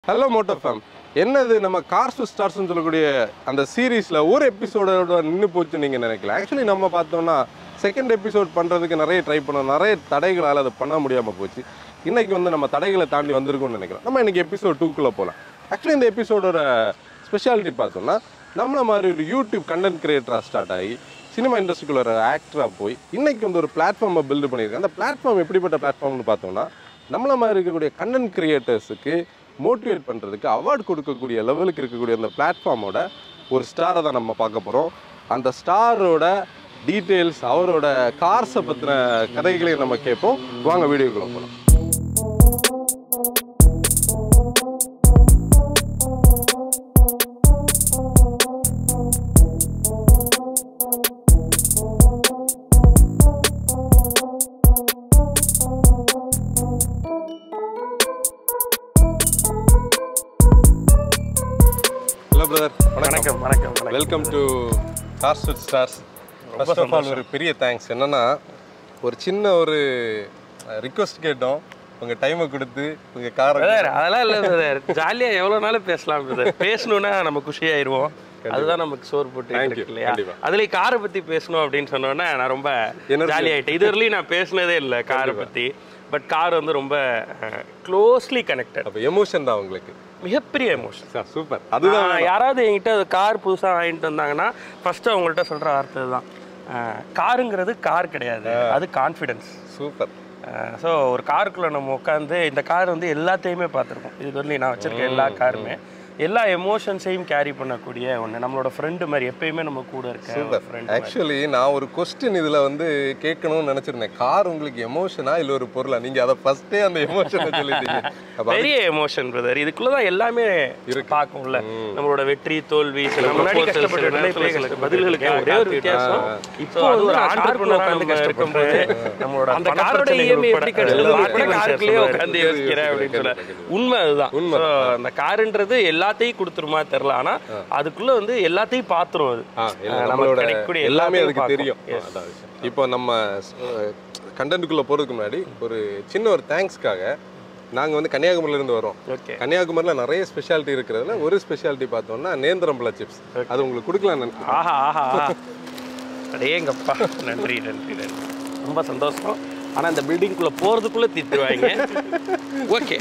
Hello Moto fame என்னது நம்ம cars ஸ்டார்ஸ்னு சொல்லக்கூடிய அந்த சீரீஸில் ஒரு எபிசோடோட நின்று போச்சு நீங்கள் நினைக்கல ஆக்சுவலி நம்ம பார்த்தோம்னா செகண்ட் எபிசோட் பண்ணுறதுக்கு நிறைய ட்ரை பண்ணோம் நிறைய தடைகளால் அதை பண்ண முடியாமல் போச்சு இன்னைக்கு வந்து நம்ம தடைகளை தாண்டி வந்திருக்கோம்னு நினைக்கிறோம் நம்ம இன்னைக்கு எபிசோட் டூக்குள்ளே போகலாம் ஆக்சுவலி இந்த எபிசோடோட ஸ்பெஷாலிட்டி பார்த்தோம்னா நம்மள மாதிரி ஒரு யூடியூப் கண்டென்ட் கிரியேட்டராக ஸ்டார்ட் ஆகி சினிமா இண்டஸ்ட்ரிக்குள்ள ஒரு ஆக்டராக போய் இன்னைக்கு வந்து ஒரு பிளாட்ஃபார்மை பில்டு பண்ணியிருக்கேன் அந்த பிளாட்ஃபார்ம் எப்படிப்பட்ட பிளாட்ஃபார்ம்னு பார்த்தோம்னா நம்மள மாதிரி இருக்கக்கூடிய கண்டென்ட் கிரியேட்டர்ஸுக்கு மோட்டிவேட் பண்ணுறதுக்கு அவார்டு கொடுக்கக்கூடிய லெவலுக்கு இருக்கக்கூடிய அந்த பிளாட்ஃபார்மோட ஒரு ஸ்டாரை தான் நம்ம பார்க்க போகிறோம் அந்த ஸ்டாரோட டீட்டெயில்ஸ் அவரோட கார்ஸை பற்றின கதைகளையும் நம்ம கேட்போம் வாங்க வீடியோக்குள்ள போகலாம் ஹலோ பிரதர் வணக்கம் வணக்கம் வணக்கம் welcome to cars with stars first of all ஒரு பெரிய தேங்க்ஸ் என்னன்னா ஒரு சின்ன ஒரு ரிக்வஸ்ட் கேட்டோம் உங்கள் டைமை கொடுத்து உங்கள் காரை பிரதர் அதெல்லாம் இல்லை பிரதர் ஜாலியாக எவ்வளோ நாளும் பேசலாம் பிரதர் பேசணும்னா நம்ம குஷியாயிருவோம் அதுதான் நமக்கு சோறு போட்டு Thank இருக்கு you. இல்லையா கண்டிப்பா. அதுலேயும் காரை பற்றி பேசணும் அப்படின்னு சொன்னோன்னே நான் ரொம்ப Energy. ஜாலி ஆகிட்டேன் இது வரையிலும் நான் பேசினதே இல்லை காரை பற்றி பட் கார் வந்து ரொம்ப க்ளோஸ்லி கனெக்டட் அப்போ எமோஷன் தான் உங்களுக்கு மிகப்பெரிய எமோஷன் சூப்பர் அதுதான் யாராவது என்கிட்ட கார் புதுசாக வாங்கிட்டு வந்தாங்கன்னா ஃபர்ஸ்ட் அவங்கள்ட்ட சொல்கிற வார்த்தை தான் காருங்கிறது கார் கிடையாது அது கான்ஃபிடென்ஸ் சூப்பர் ஸோ ஒரு காருக்குள்ளே நம்ம உட்காந்து இந்த கார் வந்து எல்லாத்தையுமே பார்த்துருக்கோம் இது வரலையும் நான் வச்சிருக்க எல்லா காருமே எல்லா எமோஷன்ஸையும் கேரி பண்ணக்கூடிய ஒன்று நம்மளோட ஃப்ரெண்டு மாதிரி எப்பயுமே நம்ம கூட இருக்க சூப்பர் ஃப்ரெண்ட் ஆக்சுவலி நான் ஒரு கொஸ்டின் இதுல வந்து கேட்கணும்னு நினைச்சிருந்தேன் கார் உங்களுக்கு எமோஷனா இல்ல ஒரு பொருளா நீங்க அதை ஃபர்ஸ்டே அந்த எமோஷனை சொல்லிட்டீங்க அப்ப அது- பெரிய எமோஷன் பிரதர் இதுக்குள்ள தான் எல்லாமே பார்க்கும்ல நம்மளோட வெற்றி தோல்வி சில முன்னாடி கஷ்டப்பட்டு நேரத்துல பதில்களுக்கு ஒரே ஒரு வித்தியாசம் இப்போ அது ஒரு ஆண்டர்பிரினர் உட்கார்ந்து கஷ்டப்படும்போது நம்மளோட அந்த காரோட இஎம்ஐ எப்படி கிடைச்சது காருக்குள்ளே உட்கார்ந்து யோசிக்கிறேன் அப்படின்னு சொல்ல உண்மை அதுதான் So, அந்த காருன்றது எல்லாத்தையும் கொடுத்துருமா தெரியல ஆனா அதுக்குள்ள வந்து எல்லாத்தையும் பாத்துரும் அது ஆ, இல்ல, நமக்கு நம்மளோட கிடைக்கக்கூடிய எல்லாமே எல்லாத்தையும் அதுக்கு பார்க்கும். தெரியும் Yes. அதான் விஷயம். இப்போ நம்ம கண்டென்ட்டுக்குள்ள போறதுக்கு முன்னாடி ஒரு சின்ன ஒரு தேங்க்ஸ்க்காக நாங்க வந்து கன்னியாகுமரியில இருந்து வரோம் ஓகே கன்னியாகுமரியில நிறைய ஸ்பெஷாலிட்டி இருக்கிறதுல ஒரு ஸ்பெஷாலிட்டி பார்த்தோம்னா நேந்திரம்பழ சிப்ஸ் அது உங்களுக்கு கொடுக்கலாம்னு நினைக்கிறேன் ஆஹா ஆஹா ஆஹா. அடேங்கப்பா நன்றி நன்றி நன்றி ரொம்ப சந்தோஷம் ஆனா இந்த பில்டிங்குள்ள போறதுக்குள்ள திட்டுவாங்க ஓகே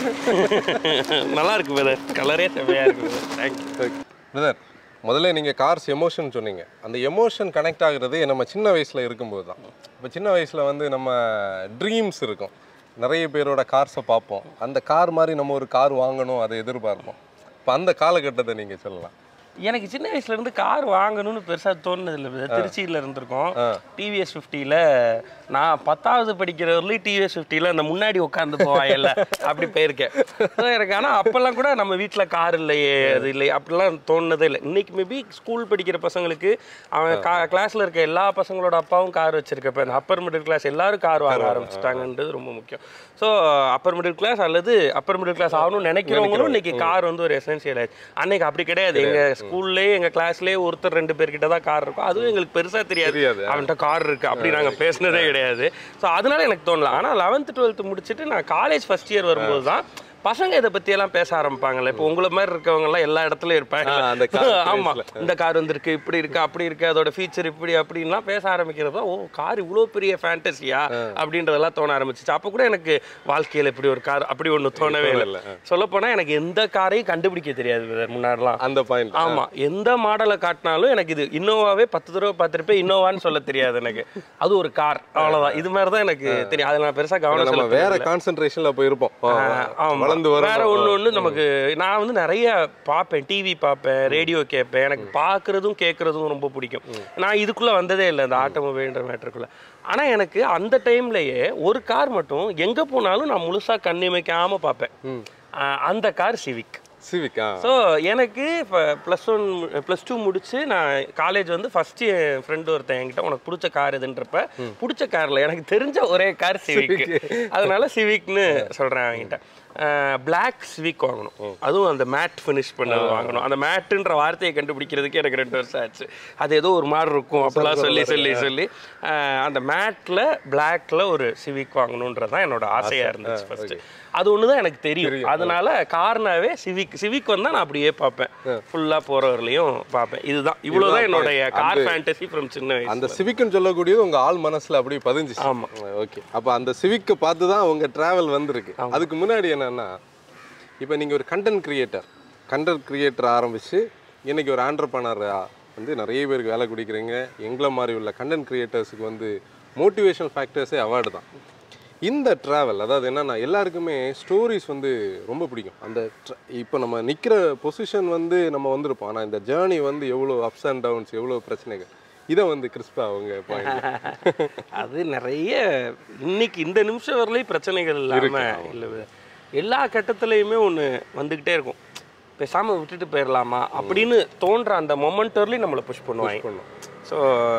நல்லா இருக்கு பிரதர் கலரே செம்மையா இருக்கு தேங்க்யூ பிரதர் முதல்ல நீங்கள் கார்ஸ் எமோஷன் சொன்னீங்க அந்த எமோஷன் கனெக்ட் ஆகுறது நம்ம சின்ன வயசில் இருக்கும்போது தான் இப்போ சின்ன வயசில் வந்து நம்ம ட்ரீம்ஸ் இருக்கும் நிறைய பேரோட கார்ஸை பார்ப்போம் அந்த கார் மாதிரி நம்ம ஒரு கார் வாங்கணும் அதை எதிர்பார்ப்போம் இப்போ அந்த காலகட்டத்தை நீங்கள் சொல்லலாம் எனக்கு சின்ன வயசுல இருந்து கார் வாங்கணும்னு பெருசா தோணுனது இல்லை brother. திருச்சியில இருந்திருக்கோம் டிவிஎஸ் ஃபிஃப்டியில் நான் பத்தாவது படிக்கிற வரலையும் டிவிஎஸ் ஃபிஃப்டியில் அந்த முன்னாடி உட்காந்து போவாங்கல்ல அப்படி போயிருக்கேன் So, எனக்கு ஆனால் அப்போல்லாம் கூட நம்ம வீட்டில் கார் இல்லையே அது இல்லையே அப்படிலாம் தோணுனதே இல்லை இன்னைக்கு மேபி ஸ்கூல் படிக்கிற பசங்களுக்கு அவன் கா கிளாஸில் இருக்க எல்லா பசங்களோட அப்பாவும் கார் வச்சிருக்கப்ப இந்த அப்பர் மிடில் கிளாஸ் எல்லாரும் கார் வாங்க ஆரம்பிச்சிட்டாங்கன்றது ரொம்ப முக்கியம் ஸோ அப்பர் மிடில் கிளாஸ் அல்லது அப்பர் மிடில் கிளாஸ் ஆகணும்னு நினைக்கிறவங்களும் இன்னைக்கு கார் வந்து ஒரு எசென்சியல் ஆயிடுச்சு அன்னைக்கு அப்படி கிடையாது எங்க ஸ்கூல்லேயே எங்க கிளாஸ்லேயே ஒருத்தர் ரெண்டு பேர்கிட்ட தான் கார் இருக்கும் அதுவும் எங்களுக்கு பெருசா தெரியாது தெரியாது. அவன்கிட்ட கார் இருக்கு அப்படி நாங்க பேசினதே கிடையாது ஸோ அதனால எனக்கு தோணல ஆனா லெவன்த் டுவெல்த் முடிச்சுட்டு நான் காலேஜ் ஃபர்ஸ்ட் இயர் வரும்போது தான் பசங்க இதை பத்தி எல்லாம் பேச ஆரம்பிப்பாங்கல்ல இப்போ உங்களை மாதிரி இருக்கவங்க எல்லாம் எல்லா இடத்துலயும் இருப்பாங்க ஆ, அந்த car ஆமா இந்த கார் வந்திருக்கு இப்படி இருக்கு அப்படி இருக்கு அதோட ஃபீச்சர் இப்படி அப்படின்லாம் பேச ஆரம்பிக்கிறப்ப ஓ கார் இவ்வளோ பெரிய ஃபேண்டசியா அப்படின்றதெல்லாம் தோண ஆரம்பிச்சிச்சு அப்போ கூட எனக்கு வாழ்க்கையில இப்படி ஒரு கார் அப்படி ஒண்ணு தோணவே இல்லை சொல்லப் போனா எனக்கு எந்த காரையும் கண்டுபிடிக்க தெரியாது brother முன்னாடிலாம் அந்த பாயிண்ட் ஆமா எந்த மாடலை காட்டினாலும் எனக்கு இது இன்னோவாவே பத்து தடவை பார்த்திருப்பேன் இன்னோவான்னு சொல்ல தெரியாது எனக்கு அது ஒரு கார் அவ்வளவுதான் இது மாதிரி தான் எனக்கு தெரியும் அதில் நான் பெருசா கவனம் நம்ம செலுத்தல. வேற கான்சென்ட்ரேஷன்ல போயிருப்போம் ஆமா. வளர்ந்து வரும் வேற ஒண்ணு ஒண்ணு நமக்கு நான் வந்து நிறைய பார்ப்பேன் டிவி பார்ப்பேன் ரேடியோ கேட்பேன் எனக்கு பார்க்கறதும் கேட்கறதும் ரொம்ப பிடிக்கும் நான் இதுக்குள்ள வந்ததே இல்லை இந்த ஆட்டோமொபைல்ன்ற மேட்டருக்குள்ள ஆனா எனக்கு அந்த டைம்லயே ஒரு கார் மட்டும் எங்க போனாலும் நான் முழுசா கண்ணிமைக்காம பார்ப்பேன் ஆஹ் அந்த கார் சிவிக் சிவிக்கா ஸோ எனக்கு இப்போ ப்ளஸ் ஒன் ப்ளஸ் டூ முடிச்சு நான் காலேஜ் வந்து ஃபர்ஸ்ட் என் ஃப்ரெண்டு ஒருத்தன் என்கிட்ட உனக்கு பிடிச்ச கார் எதுன்றப்ப பிடிச்ச காரில் எனக்கு தெரிஞ்ச ஒரே கார் சிவிக் அதனால சிவிக்னு சொல்கிறேன் அவன்கிட்ட பிளாக் சிவிக் வாங்கணும் அதுவும் அந்த மேட் ஃபினிஷ் பண்ணது வாங்கணும் அந்த மேட்டுன்ற வார்த்தையை கண்டுபிடிக்கிறதுக்கு எனக்கு ரெண்டு வருஷம் ஆச்சு அது ஏதோ ஒரு மாதிரி இருக்கும் அப்படிலாம் சொல்லி சொல்லி சொல்லி அஹ், அந்த மேட்டில் பிளாக்ல ஒரு சிவிக் வாங்கணுன்றது தான் என்னோட ஆசையாக இருந்துச்சு ஃபர்ஸ்ட் அது ஒன்று தான் எனக்கு தெரியும் அதனால கார்னாவே சிவிக் சிவிக் வந்தா நான் அப்படியே பார்ப்பேன் ஃபுல்லாக போகிறவர்களையும் பார்ப்பேன் இதுதான் இவ்வளோதான் என்னுடைய கார் ஃபேண்டசி ஃப்ரம் சின்ன வயசு அந்த சிவிக்னு சொல்லக்கூடியது உங்க ஆள் மனசுல அப்படியே பதிஞ்சிச்சு ஆமா. ஓகே அப்ப அந்த சிவிக்கை பார்த்து தான் உங்க டிராவல் வந்திருக்கு அதுக்கு முன்னாடி என்னன்னா இப்போ நீங்க ஒரு கண்டென்ட் கிரியேட்டர் கண்டென்ட் கிரியேட்டர் ஆரம்பிச்சு இன்னைக்கு ஒரு ஆண்டர்பனர் வந்து நிறைய பேருக்கு வேலை கொடுக்குறீங்க எங்களை மாதிரி உள்ள கண்டென்ட் கிரியேட்டர்ஸுக்கு வந்து மோட்டிவேஷனல் ஃபேக்டர்ஸே அவார்டு தான் இந்த ட்ராவல் அதாவது என்னன்னா எல்லாருக்குமே ஸ்டோரிஸ் வந்து ரொம்ப பிடிக்கும் அந்த இப்போ நம்ம நிற்கிற பொசிஷன் வந்து நம்ம வந்திருப்போம் ஆனால் இந்த ஜேர்னி வந்து எவ்வளோ அப்ஸ் அண்ட் டவுன்ஸ் எவ்வளோ பிரச்சனைகள் இதை வந்து கிறிஸ்பா அவங்க பாயிண்ட் அது நிறைய இன்னைக்கு இந்த நிமிஷம் வரலையும் பிரச்சனைகள் இல்லாம இல்லை எல்லா கட்டத்துலையுமே ஒன்று வந்துக்கிட்டே இருக்கும் பேசாம விட்டுட்டு போயிடலாமா அப்படின்னு தோன்ற அந்த மொமெண்டர்லேயும் நம்மளை புஷ் பண்ணுவாங்க பண்ணும் ஸோ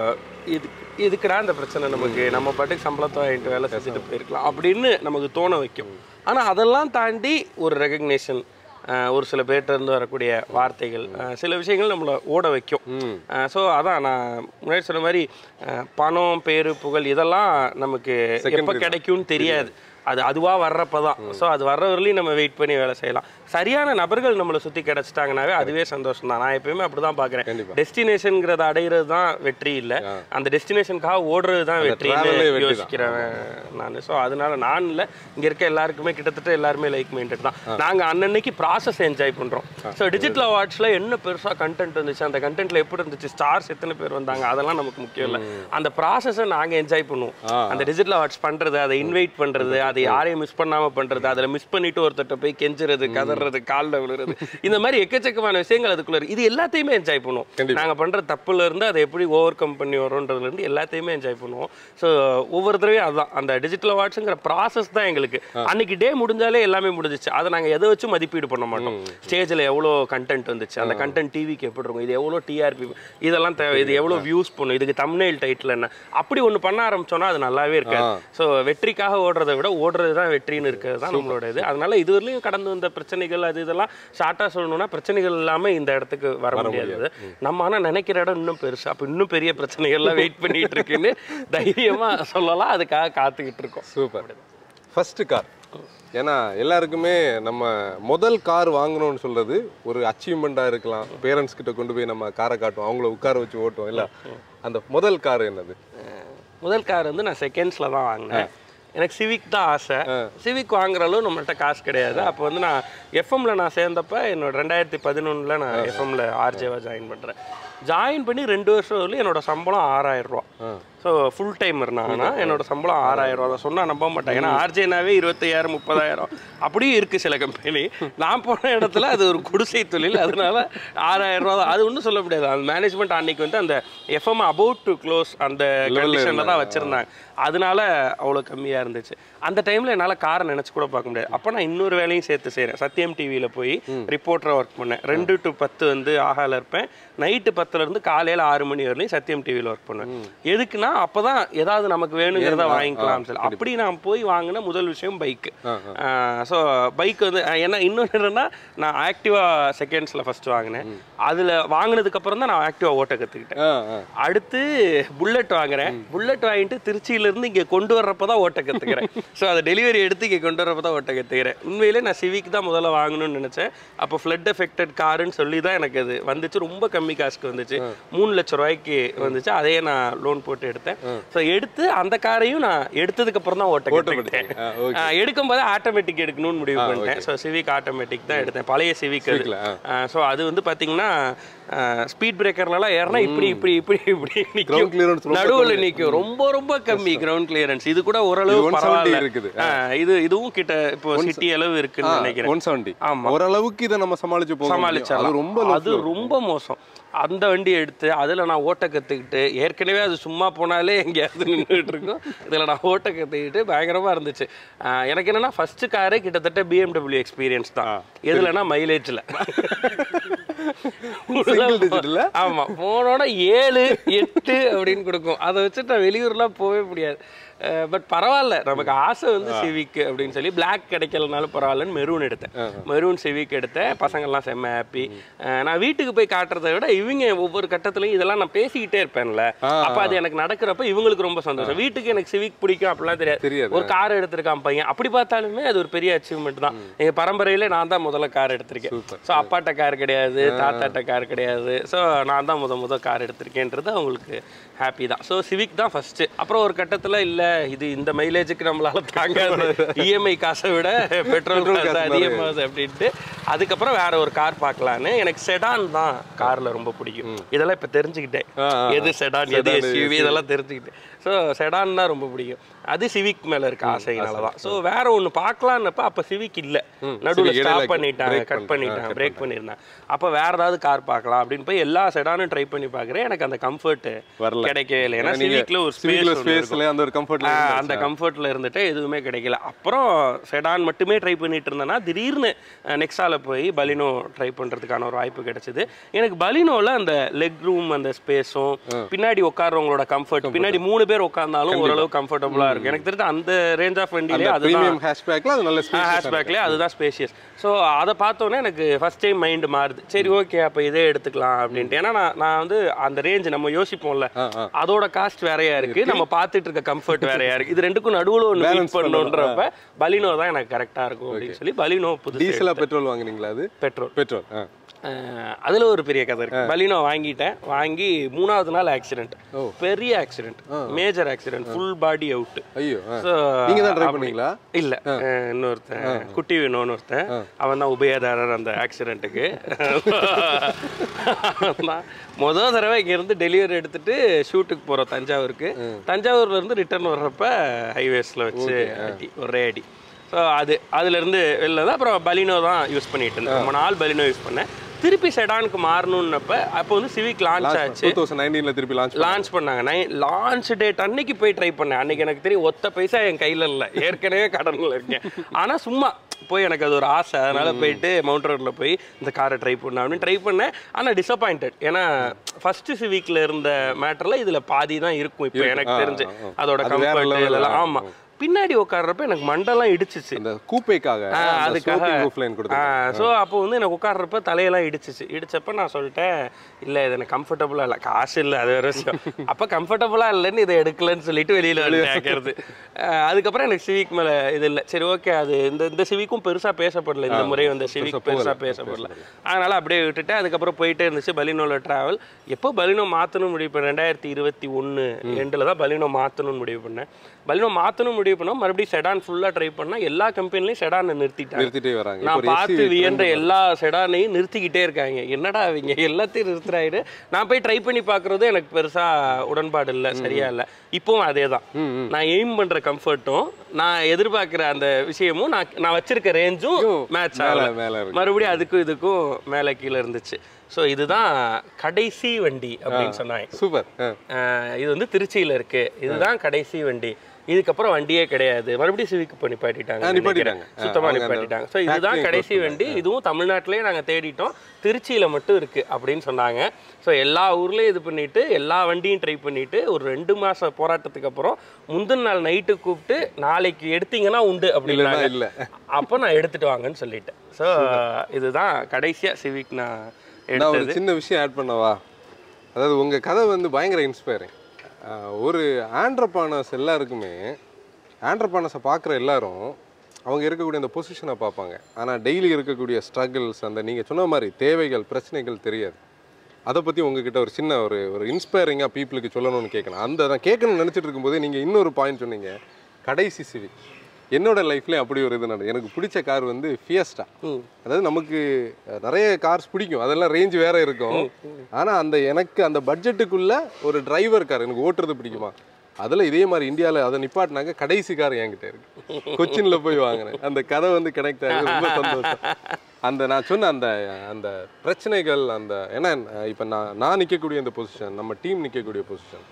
இது இதுக்குடா இந்த பிரச்சனை நமக்கு நம்ம பாட்டுக்கு சம்பளத்தை வாங்கிட்டு வேலை செஞ்சுட்டு போயிருக்கலாம் அப்படின்னு நமக்கு தோண வைக்கும் ஆனால் அதெல்லாம் தாண்டி ஒரு ரெகக்னேஷன் ஒரு சில பேர்ட்ட இருந்து வரக்கூடிய வார்த்தைகள் அஹ், சில விஷயங்கள் நம்மளை ஓட வைக்கும் ம் ஸோ அதான் நான் முன்னாடி சொன்ன மாதிரி அஹ், பணம் பேரு புகழ் இதெல்லாம் நமக்கு எப்போ கிடைக்கும்னு தெரியாது அது அதுவாக வர்றப்ப தான் ஸோ அது வர்ற வரலையும் நம்ம வெயிட் பண்ணி வேலை செய்யலாம் சரியான நபர்கள் நம்மளை சுற்றி கிடைச்சிட்டாங்கனாவே அதுவே சந்தோஷம் தான் நான் எப்பயுமே அப்படி தான் பார்க்குறேன் கண்டிப்பா. டெஸ்டினேஷனுங்கிறத அடையிறது தான் வெற்றி இல்லை அந்த டெஸ்டினேஷனுக்காக ஓடுறது தான் வெற்றின்னு travel-ஏ வெற்றி தான். யோசிக்கிறவன் நான் ஸோ அதனால நான் இல்லை இங்கே இருக்க எல்லாருக்குமே கிட்டத்தட்ட எல்லாருமே லைக் மைண்டட் தான் நாங்கள் அன்னன்னைக்கு ப்ராசஸ் என்ஜாய் பண்ணுறோம் ஸோ டிஜிட்டல் அவார்ட்ஸில் என்ன பெருசாக கண்டென்ட் இருந்துச்சு அந்த கண்டென்ட்ல எப்படி இருந்துச்சு ஸ்டார்ஸ் எத்தனை பேர் வந்தாங்க அதெல்லாம் நமக்கு முக்கியம் இல்லை அந்த ப்ராசஸை நாங்கள் என்ஜாய் பண்ணுவோம் அந்த டிஜிட்டல் அவார்ட்ஸ் பண்ணுறது அதை இன்வைட் பண்ணுறது அதை யாரையும் மிஸ் பண்ணாமல் பண்ணுறது அதில் மிஸ் பண்ணிட்டு ஒருத்தட்ட போய் கெஞ்சுறது கதறது காலில் விழுறது இந்த மாதிரி எக்கச்சக்கமான விஷயங்கள் அதுக்குள்ள இருக்கு இது எல்லாத்தையுமே என்ஜாய் பண்ணுவோம் கண்டிப்பா. நாங்கள் பண்ணுற தப்புல இருந்து அதை எப்படி ஓவர் கம் பண்ணி வரோன்றதுல இருந்து எல்லாத்தையுமே என்ஜாய் பண்ணுவோம் ஸோ ஒவ்வொரு தடவையும் அதுதான் அந்த டிஜிட்டல் அவார்ட்ஸுங்கிற ப்ராசஸ் தான் எங்களுக்கு அன்னைக்கு டே முடிஞ்சாலே எல்லாமே முடிஞ்சிச்சு அதை நாங்கள் எதை வச்சு மதிப்பீடு பண்ண மாட்டோம் ஸ்டேஜில் எவ்வளோ கண்டென்ட் வந்துச்சு அந்த கண்டென்ட் டிவிக்கு எப்படி இருக்கும் இது எவ்வளோ டிஆர்பி இதெல்லாம் தேவை இது எவ்வளோ வியூஸ் பண்ணும் இதுக்கு தம்ப்நெயில் டைட்டில் என்ன அப்படி ஒன்று பண்ண ஆரம்பிச்சோன்னா அது நல்லாவே இருக்காது ஸோ வெற்றிக்காக ஓடுறதை விட ஓடுறது தான் வெற்றின்னு இருக்கிறது தான் நம்மளோட இது அதனால இது வரலையும் கடந்து வந்த பிரச்சனைகள் அது இதெல்லாம் ஷார்ட்டாக சொல்லணும்னா பிரச்சனைகள் இல்லாமல் இந்த இடத்துக்கு வர முடியாது நம்ம ஆனால் நினைக்கிற இடம் இன்னும் பெருசு அப்போ இன்னும் பெரிய பிரச்சனைகள்லாம் வெயிட் பண்ணிட்டு இருக்குன்னு தைரியமாக சொல்லலாம் அதுக்காக காத்துக்கிட்டு இருக்கோம் சூப்பர் ஃபர்ஸ்ட் கார் ஏன்னா எல்லாருக்குமே நம்ம முதல் கார் வாங்கணும்னு சொல்றது ஒரு அச்சீவ்மெண்ட்டாக இருக்கலாம் பேரண்ட்ஸ் கிட்ட கொண்டு போய் நம்ம காரை காட்டுவோம் அவங்கள உட்கார வச்சு ஓட்டுவோம் இல்ல அந்த முதல் கார் என்னது முதல் கார் வந்து நான் செகண்ட்ஸில் தான் வாங்கினேன் எனக்கு சிவிக் தான் ஆசை சிவிக் வாங்குற அளவு நம்மள்ட்ட காசு கிடையாது அப்போ வந்து நான் எஃப்எம்ல நான் சேர்ந்தப்ப என்னோட ரெண்டாயிரத்தி பதினொன்றில் நான் எஃப்எம்ல ஆர்ஜேவா ஜாயின் பண்ணுறேன் ஜாயின் பண்ணி ரெண்டு வருஷம் வரலையும் என்னோட சம்பளம் ஆறாயிரம் ரூபா ஸோ ஃபுல் டைமர் நான் என்னோட சம்பளம் ஆறாயிரம் ரூபா தான் சொன்னால் நம்ப மாட்டேன் ஏன்னா ஆர்ஜேனாவே இருபத்தையாயிரம் முப்பதாயிரம் அப்படியும் இருக்குது சில கம்பெனி நான் போன இடத்துல அது ஒரு குடிசை தொழில் அதனால ஆறாயிரம் ரூபா தான் அது ஒன்றும் சொல்ல முடியாது அந்த மேனேஜ்மெண்ட் அன்னைக்கு வந்து அந்த எஃப்எம் அபவுட் டு க்ளோஸ் அந்த கண்டிஷனில் தான் வச்சுருந்தாங்க அதனால அவ்வளோ கம்மியாக இருந்துச்சு அந்த டைமில் என்னால் காரை நினச்சி கூட பார்க்க முடியாது அப்போ நான் இன்னொரு வேலையும் சேர்த்து செய்கிறேன் சத்யம் டிவியில் போய் ரிப்போர்ட்டராக ஒர்க் பண்ணேன் ரெண்டு டு பத்து வந்து ஆகால இருப்பேன் நைட்டு பத்துலேருந்து காலையில் ஆறு மணி வரலையும் சத்யம் டிவியில் ஒர்க் பண்ணுவேன் எதுக்குன்னா அப்போ தான் ஏதாவது நமக்கு வேணுங்கிறத வாங்கிக்கலாம் சொல்லி அப்படி நான் போய் வாங்கின முதல் விஷயம் பைக்கு ஸோ பைக் வந்து அஹ், ஏன்னா இன்னொன்று என்னன்னா நான் ஆக்டிவா செகண்ட்ஸில் ஃபர்ஸ்ட் வாங்கினேன் அதில் வாங்கினதுக்கப்புறம் தான் நான் ஆக்டிவா ஓட்ட கற்றுக்கிட்டேன் ஆ ஆ அடுத்து புல்லட் வாங்குறேன் புல்லட் வாங்கிட்டு திருச்சியில இருந்து இங்க கொண்டு வர்றப்ப தான் ஓட்ட கத்துக்கிறேன் ஸோ அதை டெலிவரி எடுத்து இங்க கொண்டு வர்றப்ப தான் ஓட்ட கத்துக்கிறேன் உண்மையிலே நான் சிவிக் தான் முதல்ல வாங்கணும்னு நினைச்சேன் அப்போ ஃப்ளட் எஃபெக்டட் காருன்னு சொல்லி தான் எனக்கு அது வந்துச்சு ரொம்ப கம்மி காசுக்கு வந்துச்சு மூணு லட்சம் ரூபாய்க்கு வந்துச்சு அதையே நான் லோன் போட்டு எடுத்தேன் ஸோ எடுத்து அந்த காரையும் நான் எடுத்ததுக்கு அப்புறம் தான் ஓட்ட கத்துக்கிட்டேன் ஆ, okay. ஆஹ் எடுக்கும்போது ஆட்டோமேட்டிக் எடுக்கணும்னு முடிவு பண்ணிட்டேன் ஸோ சிவிக் ஆட்டோமேட்டிக் தான் எடுத்தேன் பழைய சிவிக் அது Civicல, ஸோ அது வந்து பார்த்தீங்கன்னா ஸ்பீட் பிரேக்கர்லாம் ஏறினா இப்படி இப்படி இப்படி இப்படி Ground clearance நிற்கும் ரொம்ப நடுவில் நிற்கும் ரொம்ப ரொம்ப கம்மி கிரவுண்ட் கிளியரன்ஸ் இது கூட ஓரளவு இது 170 பரவாயில்ல இருக்குது. ஆ, இது இதுவும் கிட்ட இப்போ சிட்டி அளவு இருக்குன்னு நினைக்கிறேன் ஒன் செவன்டி ஆமா. ஓரளவுக்கு இதை நம்ம சமாளிச்சு போக முடியும். சமாளிச்சிடலாம் அது ரொம்ப அது ரொம்ப மோசம் அந்த வண்டி எடுத்து அதில் நான் ஓட்ட கற்றுக்கிட்டு ஏற்கனவே அது சும்மா போனாலே எங்கேயாவது நின்றுட்டு இருக்கும் இதில் நான் ஓட்ட கற்றுக்கிட்டு பயங்கரமாக இருந்துச்சு ஆஹ் எனக்கு என்னன்னா ஃபர்ஸ்ட் காரே கிட்டத்தட்ட பிஎம்டபிள்யூ எக்ஸ்பீரியன்ஸ் தான் எதுலன்னா மைலேஜில் Single digit இல்ல? ஆமா போனோட ஏழு எட்டு அப்படின்னு கொடுக்கும் அதை வச்சுட்டு நான் வெளியூர்லாம் போகவே முடியாது பட் பரவாயில்ல நமக்கு ஆசை வந்து சிவிக் அப்படின்னு சொல்லி பிளாக் கிடைக்கலனாலும் பரவாயில்லன்னு மெரூன் எடுத்தேன் மெரூன் சிவிக் எடுத்தேன் பசங்கள்லாம் செம்ம ஹாப்பி நான் வீட்டுக்கு போய் காட்டுறதை விட இவங்க ஒவ்வொரு கட்டத்துலையும் இதெல்லாம் நான் பேசிக்கிட்டே இருப்பேன்ல அப்ப அது எனக்கு நடக்கிறப்ப இவங்களுக்கு ரொம்ப சந்தோஷம் வீட்டுக்கு எனக்கு சிவிக் பிடிக்கும் அப்படிலாம் தெரியாது தெரியாது. ஒரு கார் எடுத்திருக்கான் பையன் அப்படி பார்த்தாலுமே அது ஒரு பெரிய அச்சீவ்மெண்ட் தான் எங்க பரம்பரையில நான் தான் முதல்ல கார் எடுத்திருக்கேன் ஸோ அப்பாட்ட கார் கிடையாது தாத்தாட்ட கார் கிடையாது ஸோ நான் தான் முத முத கார் எடுத்திருக்கேன்றது அவங்களுக்கு ஹாப்பி தான் ஸோ சிவிக் தான் ஃபர்ஸ்ட் அப்புறம் ஒரு கட்டத்துல இல்ல இது இந்த மைலேஜுக்கு நம்மளால தாங்காது இஎம்ஐ காசை விட பெட்ரோல் காசு அதிகமாகுது அப்படின்ட்டு அதுக்கப்புறம் வேற ஒரு கார் பார்க்கலான்னு எனக்கு செடான் தான் கார்ல ரொம்ப பிடிக்கும் இதெல்லாம் இப்ப தெரிஞ்சுக்கிட்டேன் ஆ, ஆ, ஆ. எது செடான் எது எஸ்யூவி இதெல்லாம் தெரிஞ்சுக்கிட்டேன் ஸோ செடான் தான் ரொம்ப பிடிக்கும் அது சிவிக் மேல இருக்க ஆசைனால தான் ஸோ வேற ஒன்று பார்க்கலான்னப்ப அப்போ சிவிக் இல்லை நடுவில் Civic இடையில ஸ்டாப் பண்ணிட்டாங்க break கட் பண்ணிட்டாங்க. பண்ணிட்டாங்க பிரேக் பண்ணியிருந்தாங்க அப்போ வேற ஏதாவது கார் பார்க்கலாம் அப்படின்னு போய் எல்லா செடானும் ட்ரை பண்ணி பார்க்குறேன் எனக்கு அந்த கம்ஃபர்ட் வரல. கிடைக்கவே இல்லை ஏன்னா நீங்க சிவிக்ல ஒரு சிவிக்ல ஸ்பேஸ் ஸ்பேஸ்ல அந்த ஒரு கம்ஃபர்ட்ல ஆ, அந்த கம்ஃபர்ட்ல இருந்துட்டு எதுவுமே கிடைக்கல அப்புறம் செடான் மட்டுமே ட்ரை பண்ணிட்டு இருந்தேன்னா திடீர்னு நெக்ஸால போய் பலினோ ட்ரை பண்றதுக்கான ஒரு வாய்ப்பு கிடைச்சது எனக்கு பலினோல அந்த லெக் ரூம் அந்த ஸ்பேஸும் பின்னாடி உட்கார்றவங்களோட கம்ஃபர்ட் பின்னாடி மூணு பேர் உட்கார்ந்தாலும் ஓரளவு கம்ஃபர்டபுளா இருக்கும் எனக்கு தெரிஞ்ச அந்த ரேஞ்ச் ஆஃப் வண்டியிலே அதுதான் பிரீமியம் ஹேஷ்பேக்ல அது நல்ல ஸ்பேஸ் ஹேஷ்பேக்லேயே அதுதான் ஸ்பேஷியஸ் ஸோ அதை பார்த்தோன்னே எனக்கு ஃபர்ஸ்ட் டைம் மைண்ட் மாறுது சரி ஓகே அப்போ இதே எடுத்துக்கலாம் அப்படின்ட்டு ஏன்னா நான் நான் வந்து அந்த ரேஞ்ச் நம்ம யோசிப்போம்ல ஆ, ஆ. அதோட காஸ்ட் வேறையா இருக்கு நம்ம பார்த்துட்டு இருக்க கம்ஃபர்ட் வேறையா இருக்கு இது ரெண்டுக்கும் நடுவுல ஒன்று Balance மீட் பண்ணணுன்றப்ப பலினோ தான் எனக்கு கரெக்டா இருக்கும் அப்படின்னு சொல்லி பலினோ புதுசு டீசலா பெட்ரோல் வாங்குனீங்களா அது பெட்ரோல் பெட்ரோல் அதுல ஒரு பெரிய கதை இருக்கு பலினோ வாங்கிட்டேன் வாங்கி மூணாவது நாள் ஆக்சிடென்ட் ஓ. பெரிய accident major accident full body out ஐயோ ஆ. ஸோ நீங்க தான் ட்ரை பண்ணீங்களா இல்ல அஹ், இன்னொருத்தன் குட்டி வேணும்னு ஒருத்தன் அவன் தான் உபயதாரர் அந்த ஆக்சிடென்ட்டுக்கு முதல் தடவை இங்க இருந்து டெலிவரி எடுத்துட்டு ஷூட்டுக்கு போறோம் தஞ்சாவூருக்கு தஞ்சாவூர்ல இருந்து ரிட்டர்ன் வர்றப்ப ஹைவேஸ்ல வச்சு அடி ஒரே அடி ஸோ அது அதுல இருந்து வெளில தான் அப்புறம் பலினோ தான் யூஸ் பண்ணிட்டு இருந்தேன் ரொம்ப நாள் பலினோ யூஸ் பண்ணேன் திருப்பி செடானுக்கு மாறணும்னப்ப அப்போ வந்து சிவிக் லான்ச் ஆச்சு டூ தௌசண்ட் நைன்டீன்ல திருப்பி லான்ச் லான்ச் பண்ணாங்க நை லான்ச் டேட் அன்னைக்கு போய் ட்ரை பண்ணேன் அன்னைக்கு எனக்கு தெரியும் ஒத்த பைசா என் கையில இல்ல ஏற்கனவே கடன்ல இருக்கேன் ஆனா சும்மா போய் எனக்கு அது ஒரு ஆசை அதனால போயிட்டு மவுண்ட் ரோட்ல போய் இந்த காரை ட்ரை பண்ண அப்படின்னு ட்ரை பண்ணேன் ஆனா டிசப்பாயிண்டட் ஏன்னா ஃபர்ஸ்ட் சிவிக்ல இருந்த மேட்டர்ல இதுல பாதி தான் இருக்கும் இப்போ எனக்கு தெரிஞ்சு அதோட அது வேற கம்ஃபர்ட் level இதெல்லாம் ஆமா பின்னாடி உட்கார்றப்ப எனக்கு மண்டெல்லாம் இடிச்சிச்சு அந்த கூப்பேக்காக அதுக்காக ரூஃப் லைன் கொடுத்தாங்க ஸோ அப்போ வந்து எனக்கு உட்கார்றப்ப தலையெல்லாம் இடிச்சிச்சு இடிச்சப்ப நான் சொல்லிட்டேன் இல்லை இது எனக்கு கம்ஃபர்டபுளாக இல்லை காசு இல்லை அது வேற விஷயம் அப்போ கம்ஃபர்டபுளாக இல்லைன்னு இதை எடுக்கலன்னு சொல்லிட்டு வெளியில் வந்து கேட்கறது அதுக்கப்புறம் எனக்கு சிவிக் மேலே இது இல்லை சரி ஓகே அது இந்த இந்த சிவிக்கும் பெருசாக பேசப்படல இந்த முறை வந்து சிவிக் பெருசாக பேசப்படல அதனால அப்படியே விட்டுட்டு அதுக்கப்புறம் போயிட்டே இருந்துச்சு பலினோல டிராவல் எப்போ பலினோ மாற்றணும்னு முடிவு பண்ணேன் ரெண்டாயிரத்தி இருபத்தி ஒன்று எண்டில் தான் பலினோ மாற்றணும்னு முடிவு பண்ணேன் பலினோ மாற்றணும் முடிவு பண்ணோம் மறுபடியும் செடான் ஃபுல்லாக ட்ரை பண்ணால் எல்லா கம்பெனிலையும் செடானை நிறுத்திட்டாங்க நிறுத்திட்டே வராங்க நான் இப்போ ஒரு பார்த்து SUV வியன்ற எல்லா செடானையும் நிறுத்திக்கிட்டே இருக்காங்க என்னடா அவங்க எல்லாத்தையும் நிறுத்துறாயிடு நான் போய் ட்ரை பண்ணி பார்க்கறது எனக்கு பெருசா உடன்பாடு இல்லை சரியா இல்லை இப்பவும் அதே தான் நான் எய்ம் பண்ற கம்ஃபர்ட்டும் நான் எதிர்பார்க்குற அந்த விஷயமும் நான் நான் வச்சிருக்க ரேஞ்சும் மேட்ச் மேல ஆகல மேல இருக்கு மறுபடியும் அதுக்கும் இதுக்கும் மேலே கீழே இருந்துச்சு ஸோ இதுதான் கடைசி வண்டி அப்படின்னு சொன்னாங்க சூப்பர் ஆஹ் இது வந்து திருச்சியில இருக்கு இதுதான் கடைசி வண்டி இதுக்கப்புறம் வண்டியே கிடையாது மறுபடியும் சிவிக்கு பண்ணி நிப்பாட்டிட்டாங்க ஆ, நிப்பாட்டிட்டாங்க. நினைக்கிறேன். சுத்தமா அவங்க அந்த நிப்பாட்டிட்டாங்க ஸோ இதுதான் factory கடைசி வண்டி இதுவும் தமிழ்நாட்டிலேயே நாங்க தேடிட்டோம் திருச்சியில மட்டும் இருக்கு அப்படின்னு சொன்னாங்க ஸோ எல்லா ஊர்லயும் இது பண்ணிட்டு எல்லா வண்டியும் ட்ரை பண்ணிட்டு ஒரு ரெண்டு மாச போராட்டத்துக்கு அப்புறம் முந்தின நாள் நைட்டு கூப்பிட்டு நாளைக்கு எடுத்தீங்கன்னா உண்டு இல்லைன்னா அப்படின்னாங்க இல்ல அப்போ நான் எடுத்துட்டு வாங்கன்னு சொல்லிட்டேன் ஸோ இதுதான் கடைசியா சிவிக் நான் நான் ஒரு எடுத்தது சின்ன விஷயம் ஆட் பண்ணவா அதாவது உங்க கதை வந்து பயங்கர இன்ஸ்பைரிங் ஒரு ஆண்ட்ரபானர்ஸ் எல்லாருக்குமே ஆண்ட்ரபானர்ஸை பார்க்குற எல்லாரும் அவங்க இருக்கக்கூடிய அந்த பொசிஷனை பார்ப்பாங்க ஆனால் டெய்லி இருக்கக்கூடிய ஸ்ட்ரகிள்ஸ் அந்த நீங்கள் சொன்ன மாதிரி தேவைகள் பிரச்சனைகள் தெரியாது அதை பற்றி உங்ககிட்ட ஒரு சின்ன ஒரு ஒரு இன்ஸ்பைரிங்காக பீப்புளுக்கு சொல்லணும்னு கேட்கணும் அந்த நான் கேட்கணும்னு நினச்சிட்டு இருக்கும்போது நீங்கள் இன்னொரு பாயிண்ட் சொன்னீங்க கடைசி சிவிக் என்னோட லைஃப்லேயும் அப்படி ஒரு இது நடந்தது எனக்கு பிடிச்ச கார் வந்து ஃபியஸ்டா ம். அதாவது நமக்கு அஹ், நிறைய கார்ஸ் பிடிக்கும் அதெல்லாம் ரேஞ்ச் வேற இருக்கும் ஆனா அந்த எனக்கு அந்த பட்ஜெட்டுக்குள்ள ஒரு டிரைவர் கார் எனக்கு ஓட்டுறது பிடிக்குமா அதுல இதே மாதிரி இந்தியால அதை நிப்பாட்டினாங்க கடைசி கார் என்கிட்ட இருக்கு கொச்சின்ல போய் வாங்கினேன் அந்த கதை வந்து கனெக்ட் ஆகி ரொம்ப சந்தோஷம் அந்த நான் சொன்ன அந்த அந்த பிரச்சனைகள் அந்த ஏன்னா அஹ், இப்ப நான் நான் நிக்கக்கூடிய அந்த பொசிஷன் நம்ம டீம் நிக்கக்கூடிய பொசிஷன்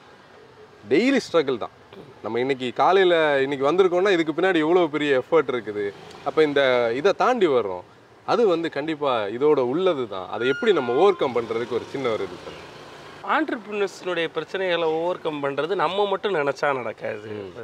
டெய்லி ஸ்ட்ரகிள் தான் நம்ம இன்னைக்கு காலையில் இன்னைக்கு வந்திருக்கோம்னா இதுக்கு பின்னாடி எவ்வளோ பெரிய எஃபர்ட் இருக்குது அப்போ இந்த இதை தாண்டி வர்றோம் அது வந்து கண்டிப்பாக இதோட உள்ளது தான் அதை எப்படி நம்ம ஓவர் கம் பண்ணுறதுக்கு ஒரு சின்ன ஒரு இது சொல்லுங்க. ஆண்டர்பிரினர்ஸ்னுடைய பிரச்சனைகளை ஓவர் கம் பண்ணுறது நம்ம மட்டும் நினச்சா நடக்காது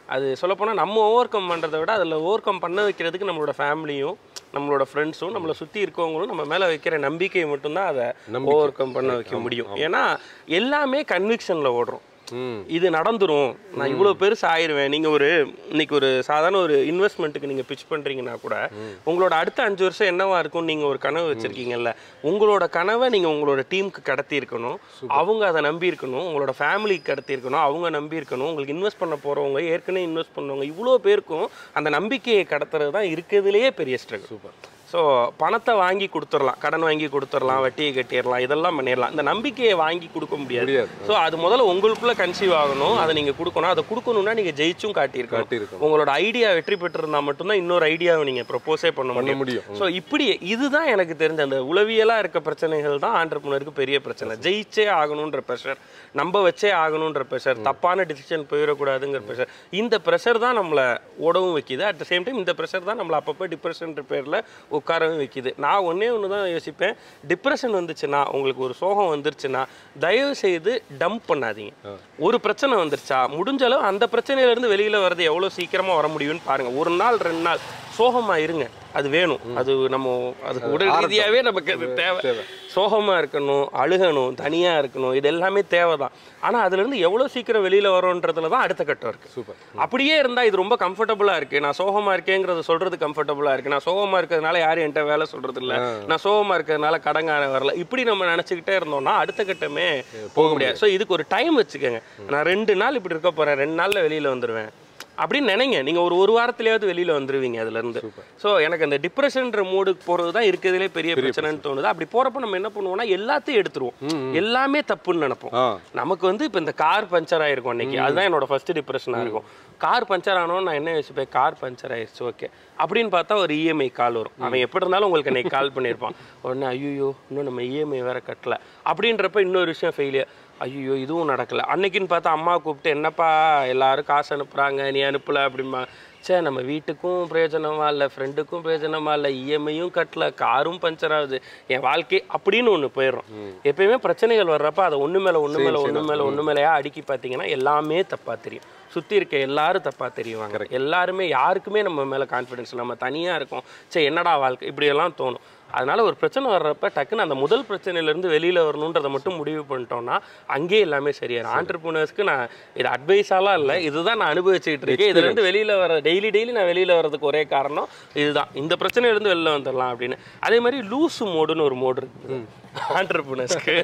அது சொல்லப்போனால் நம்ம ஓவர் கம் பண்ணுறதை விட அதில் ஓவர் கம் பண்ண வைக்கிறதுக்கு நம்மளோட ஃபேமிலியும் நம்மளோட ஃப்ரெண்ட்ஸும் நம்மளை சுற்றி இருக்கவங்களும் நம்ம மேலே வைக்கிற நம்பிக்கையை மட்டும்தான் அதை ஓவர் கம் பண்ண வைக்க முடியும் ஏன்னா எல்லாமே கன்விக்ஷனில் ஓடுறோம் ம் இது நடந்துரும் நான் இவ்வளோ பெருசு ஆயிருவேன் நீங்கள் ஒரு இன்னைக்கு ஒரு சாதாரண ஒரு இன்வெஸ்ட்மெண்ட்டுக்கு நீங்கள் பிச் பண்ணுறீங்கன்னா கூட உங்களோட அடுத்த அஞ்சு வருஷம் என்னவா இருக்கும் நீங்கள் ஒரு கனவு வச்சுருக்கீங்கல்ல உங்களோட கனவை நீங்கள் உங்களோட டீமுக்கு கடத்தி இருக்கணும் அவங்க அதை நம்பி இருக்கணும் உங்களோட ஃபேமிலிக்கு கடத்தி இருக்கணும் அவங்க நம்பி இருக்கணும் உங்களுக்கு இன்வெஸ்ட் பண்ண போகிறவங்க ஏற்கனவே இன்வெஸ்ட் பண்ணவங்க இவ்வளோ பேருக்கும் அந்த நம்பிக்கையை கடத்துறது தான் இருக்கிறதுலேயே பெரிய ஸ்ட்ரகிள் சூப்பர் ஸோ பணத்தை வாங்கி கொடுத்துடலாம் கடன் வாங்கி கொடுத்துடலாம் வட்டியை கட்டிடலாம் இதெல்லாம் பண்ணிடலாம் இந்த நம்பிக்கையை வாங்கி கொடுக்க முடியாது முடியாது. ஸோ அது முதல்ல உங்களுக்குள்ள கன்சீவ் ஆகணும் அதை நீங்கள் கொடுக்கணும் அதை கொடுக்கணும்னா நீங்கள் ஜெயிச்சும் காட்டியிருக்கணும் காட்டியிருக்கணும். உங்களோட ஐடியா வெற்றி பெற்றிருந்தா மட்டும்தான் இன்னொரு ஐடியாவை நீங்கள் ப்ரொப்போஸே பண்ண பண்ண முடியும் முடியும் ஸோ இப்படி இதுதான் எனக்கு தெரிஞ்ச அந்த உளவியலாக இருக்க பிரச்சனைகள் தான் ஆண்டர்பனருக்கு பெரிய பிரச்சனை ஜெயிச்சே ஆகணுன்ற ப்ரெஷர் நம்ப வச்சே ஆகணுன்ற ப்ரெஷர் தப்பான டிசிஷன் போயிடக்கூடாதுங்கிற ப்ரெஷர் இந்த ப்ரெஷர் தான் நம்மளை ஓடவும் வைக்குது அட் த சேம் டைம் இந்த ப்ரெஷர் தான் நம்மளை அப்பப்போ டிப்ரெஷன்ற பேரில் உட்காரவும் வைக்குது நான் ஒன்றே ஒன்று தான் யோசிப்பேன் டிப்ரெஷன் வந்துச்சுன்னா உங்களுக்கு ஒரு சோகம் வந்துருச்சுன்னா தயவு செய்து டம்ப் பண்ணாதீங்க ஒரு பிரச்சனை வந்துருச்சா முடிஞ்ச அளவு அந்த பிரச்சனையிலேருந்து வெளியில் வர்றது எவ்வளோ சீக்கிரமாக வர முடியும்னு பாருங்கள் ஒரு நாள் ரெண்டு நாள் சோகமாக இருங்க அது வேணும் அது நம்ம அது உடல் ரீதியாகவே நமக்கு அது தேவை சோகமாக இருக்கணும் அழுகணும் தனியாக இருக்கணும் இது எல்லாமே தேவை தான் ஆனால் அதுலேருந்து எவ்வளோ சீக்கிரம் வெளியில் வரோன்றதுல தான் அடுத்த கட்டம் இருக்குது சூப்பர் அப்படியே இருந்தால் இது ரொம்ப கம்ஃபர்டபுளாக இருக்குது நான் சோகமாக இருக்கேங்கிறத சொல்கிறது கம்ஃபர்டபுளாக இருக்குது நான் சோகமாக இருக்கிறதுனால யாரும் என்கிட்ட வேலை சொல்கிறது இல்லை நான் சோகமாக இருக்கிறதுனால கடங்கான வரல இப்படி நம்ம நினச்சிக்கிட்டே இருந்தோம்னா அடுத்த கட்டமே போக முடியாது ஸோ இதுக்கு ஒரு டைம் வச்சுக்கோங்க நான் ரெண்டு நாள் இப்படி இருக்க போகிறேன் ரெண்டு நாளில் வெளியில் வந்துடுவேன் அப்படின்னு நினைங்க நீங்கள் ஒரு ஒரு வாரத்திலேயாவது வெளியில் வந்துருவீங்க அதுலேருந்து ஸோ எனக்கு அந்த டிப்ரெஷன்ற மூடுக்கு போகிறது தான் இருக்கிறதுலே பெரிய பிரச்சனைன்னு தோணுது அப்படி போகிறப்ப நம்ம என்ன பண்ணுவோம்னா எல்லாத்தையும் எடுத்துருவோம் எல்லாமே தப்புன்னு நினைப்போம் ஆ நமக்கு வந்து இப்போ இந்த கார் பஞ்சர் ஆயிருக்கும் அன்னைக்கு அதுதான் என்னோட ஃபர்ஸ்ட் டிப்ரெஷனாக இருக்கும் கார் பஞ்சர் ஆனோன்னு நான் என்ன யோசிப்பேன் கார் பஞ்சர் ஆயிடுச்சு ஓகே அப்படின்னு பார்த்தா ஒரு இஎம்ஐ கால் வரும் அவன் எப்படி இருந்தாலும் உங்களுக்கு அன்னைக்கு கால் பண்ணியிருப்பான் உடனே ஐயோ இன்னும் நம்ம இஎம்ஐ வேற கட்டல அப்படின்றப்ப இன்னொரு விஷயம் ஃபெயிலியர் ஐயோ இதுவும் நடக்கல அன்னைக்குன்னு பார்த்தா அம்மா கூப்பிட்டு என்னப்பா எல்லாரும் காசு அனுப்புறாங்க நீ அனுப்பல அப்படிம்பா சே நம்ம வீட்டுக்கும் பிரயோஜனமா இல்லை ஃப்ரெண்டுக்கும் பிரயோஜனமா இல்லை இஎம்ஐயும் கட்டல காரும் பஞ்சர் ஆகுது என் வாழ்க்கை அப்படின்னு ஒன்று போயிடும் எப்பயுமே பிரச்சனைகள் வர்றப்ப அதை ஒன்று மேலே ஒன்று மேலே ஒன்று மேலே ஒன்று மேலேயா அடுக்கி பார்த்தீங்கன்னா எல்லாமே தப்பாக தெரியும் சுற்றி இருக்க எல்லாரும் தப்பாக தெரியுவாங்க எல்லாருமே யாருக்குமே நம்ம மேலே கான்ஃபிடன்ஸ் நம்ம தனியாக இருக்கோம் சே என்னடா வாழ்க்கை இப்படியெல்லாம் தோணும் அதனால ஒரு பிரச்சனை வர்றப்ப டக்குன்னு அந்த முதல் பிரச்சனையிலேருந்து வெளியில் வரணுன்றதை மட்டும் முடிவு பண்ணிட்டோம்னா அங்கேயே எல்லாமே சரியாயிரும் ஆண்டர்பிரினர்ஸ்க்கு நான் இது அட்வைஸாலாம் இல்லை இதுதான் நான் அனுபவிச்சுக்கிட்டு இருக்கேன் இதுலேருந்து வெளியில் வர டெய்லி டெய்லி நான் வெளியில் வர்றதுக்கு ஒரே காரணம் இதுதான் இந்த பிரச்சனையிலேருந்து வெளில வந்துடலாம் அப்படின்னு அதே மாதிரி லூசு மோடுன்னு ஒரு மோடு இருக்குது ஆண்டர்பிரினர்ஸ்க்கு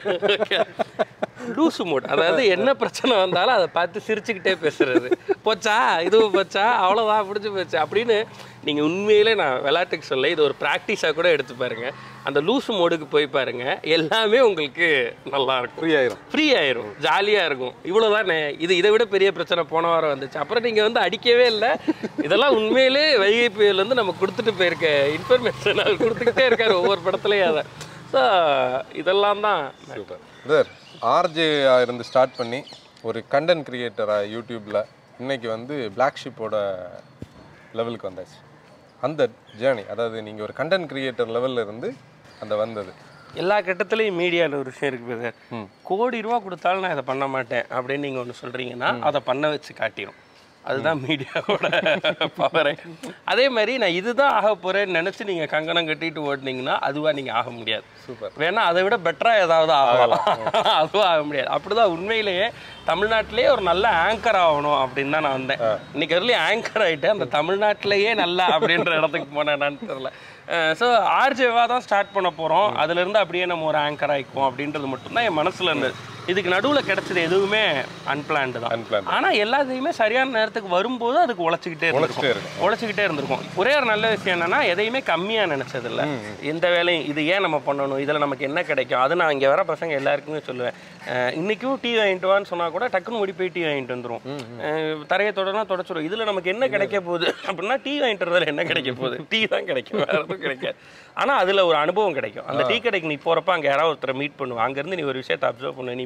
லூசு மோட் அதாவது என்ன பிரச்சனை வந்தாலும் அதை பார்த்து சிரிச்சுக்கிட்டே பேசுறது போச்சா இதுவும் போச்சா அவ்வளோதான் பிடிச்சி போச்சு அப்படின்னு நீங்கள் உண்மையிலே நான் விளையாட்டுக்கு சொல்ல இது ஒரு ப்ராக்டிஸாக கூட எடுத்து பாருங்க அந்த லூசு மோடுக்கு போய் பாருங்க எல்லாமே உங்களுக்கு நல்லா இருக்கும் ஃப்ரீ ஆயிரும் ஃப்ரீ ஆயிரும் ஜாலியாக இருக்கும் இவ்வளோதானே இது இதை விட பெரிய பிரச்சனை போன வாரம் வந்துச்சு அப்புறம் நீங்கள் வந்து அடிக்கவே இல்லை இதெல்லாம் உண்மையிலே வைகை புயல் வந்து நம்ம கொடுத்துட்டு போயிருக்க இன்ஃபர்மேஷன் அவர் கொடுத்துக்கிட்டே இருக்காரு ஒவ்வொரு படத்துலையும் அதை ஸோ இதெல்லாம் தான் சூப்பர் சார் ஆர்ஜே இருந்து ஸ்டார்ட் பண்ணி ஒரு கண்டென்ட் கிரியேட்டராக யூடியூப்பில் இன்னைக்கு வந்து பிளாக் ஷிப்போட லெவலுக்கு வந்தாச்சு அந்த ஜேர்னி அதாவது நீங்கள் ஒரு கண்டென்ட் கிரியேட்டர் லெவலில் இருந்து அந்த வந்தது எல்லா கட்டத்துலையும் மீடியாவில் ஒரு விஷயம் இருக்குது பிரதர் கோடி ரூபா கொடுத்தாலும் நான் இதை பண்ண மாட்டேன் அப்படின்னு நீங்கள் ஒன்று சொல்கிறீங்கன்னா அதை பண்ண வச்சு காட்டிடும் அதுதான் மீடியாவோட பவரே அதே மாதிரி நான் இதுதான் ஆக போகிறேன்னு நினச்சி நீங்கள் கங்கணம் கட்டிட்டு ஓடினீங்கன்னா அதுவாக நீங்கள் ஆக முடியாது சூப்பர் வேணா அதை விட பெட்டராக ஏதாவது ஆகலாம் அதுவும் ஆக முடியாது அப்படிதான் உண்மையிலேயே தமிழ்நாட்டிலேயே ஒரு நல்ல ஆங்கர் ஆகணும் அப்படின்னு தான் நான் வந்தேன் இன்னைக்கு அதுலேயே ஆங்கர் ஆகிட்டேன் அந்த தமிழ்நாட்டிலேயே நல்லா அப்படின்ற இடத்துக்கு போனேன்னு தெரியல ஸோ ஆர்ஜேவாக தான் ஸ்டார்ட் பண்ண போகிறோம் அதுலேருந்து அப்படியே நம்ம ஒரு ஆங்கர் ஆகிக்குவோம் அப்படின்றது மட்டும்தான் என் மனசில் இருந்தது இதுக்கு நடுவில் கிடைச்சது எதுவுமே அன்பிளான்டு தான் Unplanned. ஆனால் எல்லாத்தையுமே சரியான நேரத்துக்கு வரும்போது அதுக்கு உழைச்சிக்கிட்டே உழைச்சிட்டே இருந்திருக்கும் இருக்கும். உழைச்சிக்கிட்டே இருந்திருக்கும் ஒரே ஒரு நல்ல விஷயம் என்னன்னா எதையுமே கம்மியாக நினச்சதில்ல எந்த வேலையும் இது ஏன் நம்ம பண்ணணும் இதில் நமக்கு என்ன கிடைக்கும் அது நான் இங்கே வர பசங்க எல்லாருக்குமே சொல்லுவேன் அஹ் இன்னைக்கும் டீ வாங்கிட்டு வான்னு சொன்னால் கூட டக்குன்னு ஓடி போய் டீ வாங்கிட்டு வந்துரும் அஹ் தரையை தொடனா தொடச்சிரும் இதில் நமக்கு என்ன கிடைக்க போகுது அப்படின்னா டீ வாங்கிட்டு வரதுல என்ன கிடைக்க போகுது டீ தான் கிடைக்கும் வேற எதுவும் கிடைக்காது ஆனால் அதில் ஒரு அனுபவம் கிடைக்கும் அந்த டீ கடைக்கு நீ போகிறப்ப அங்கே யாராவது ஒருத்தரை மீட் பண்ணுவோம் அங்கேருந்து நீ ஒரு விஷயத்தை அப்சர்வ் பண்ணுவ நீ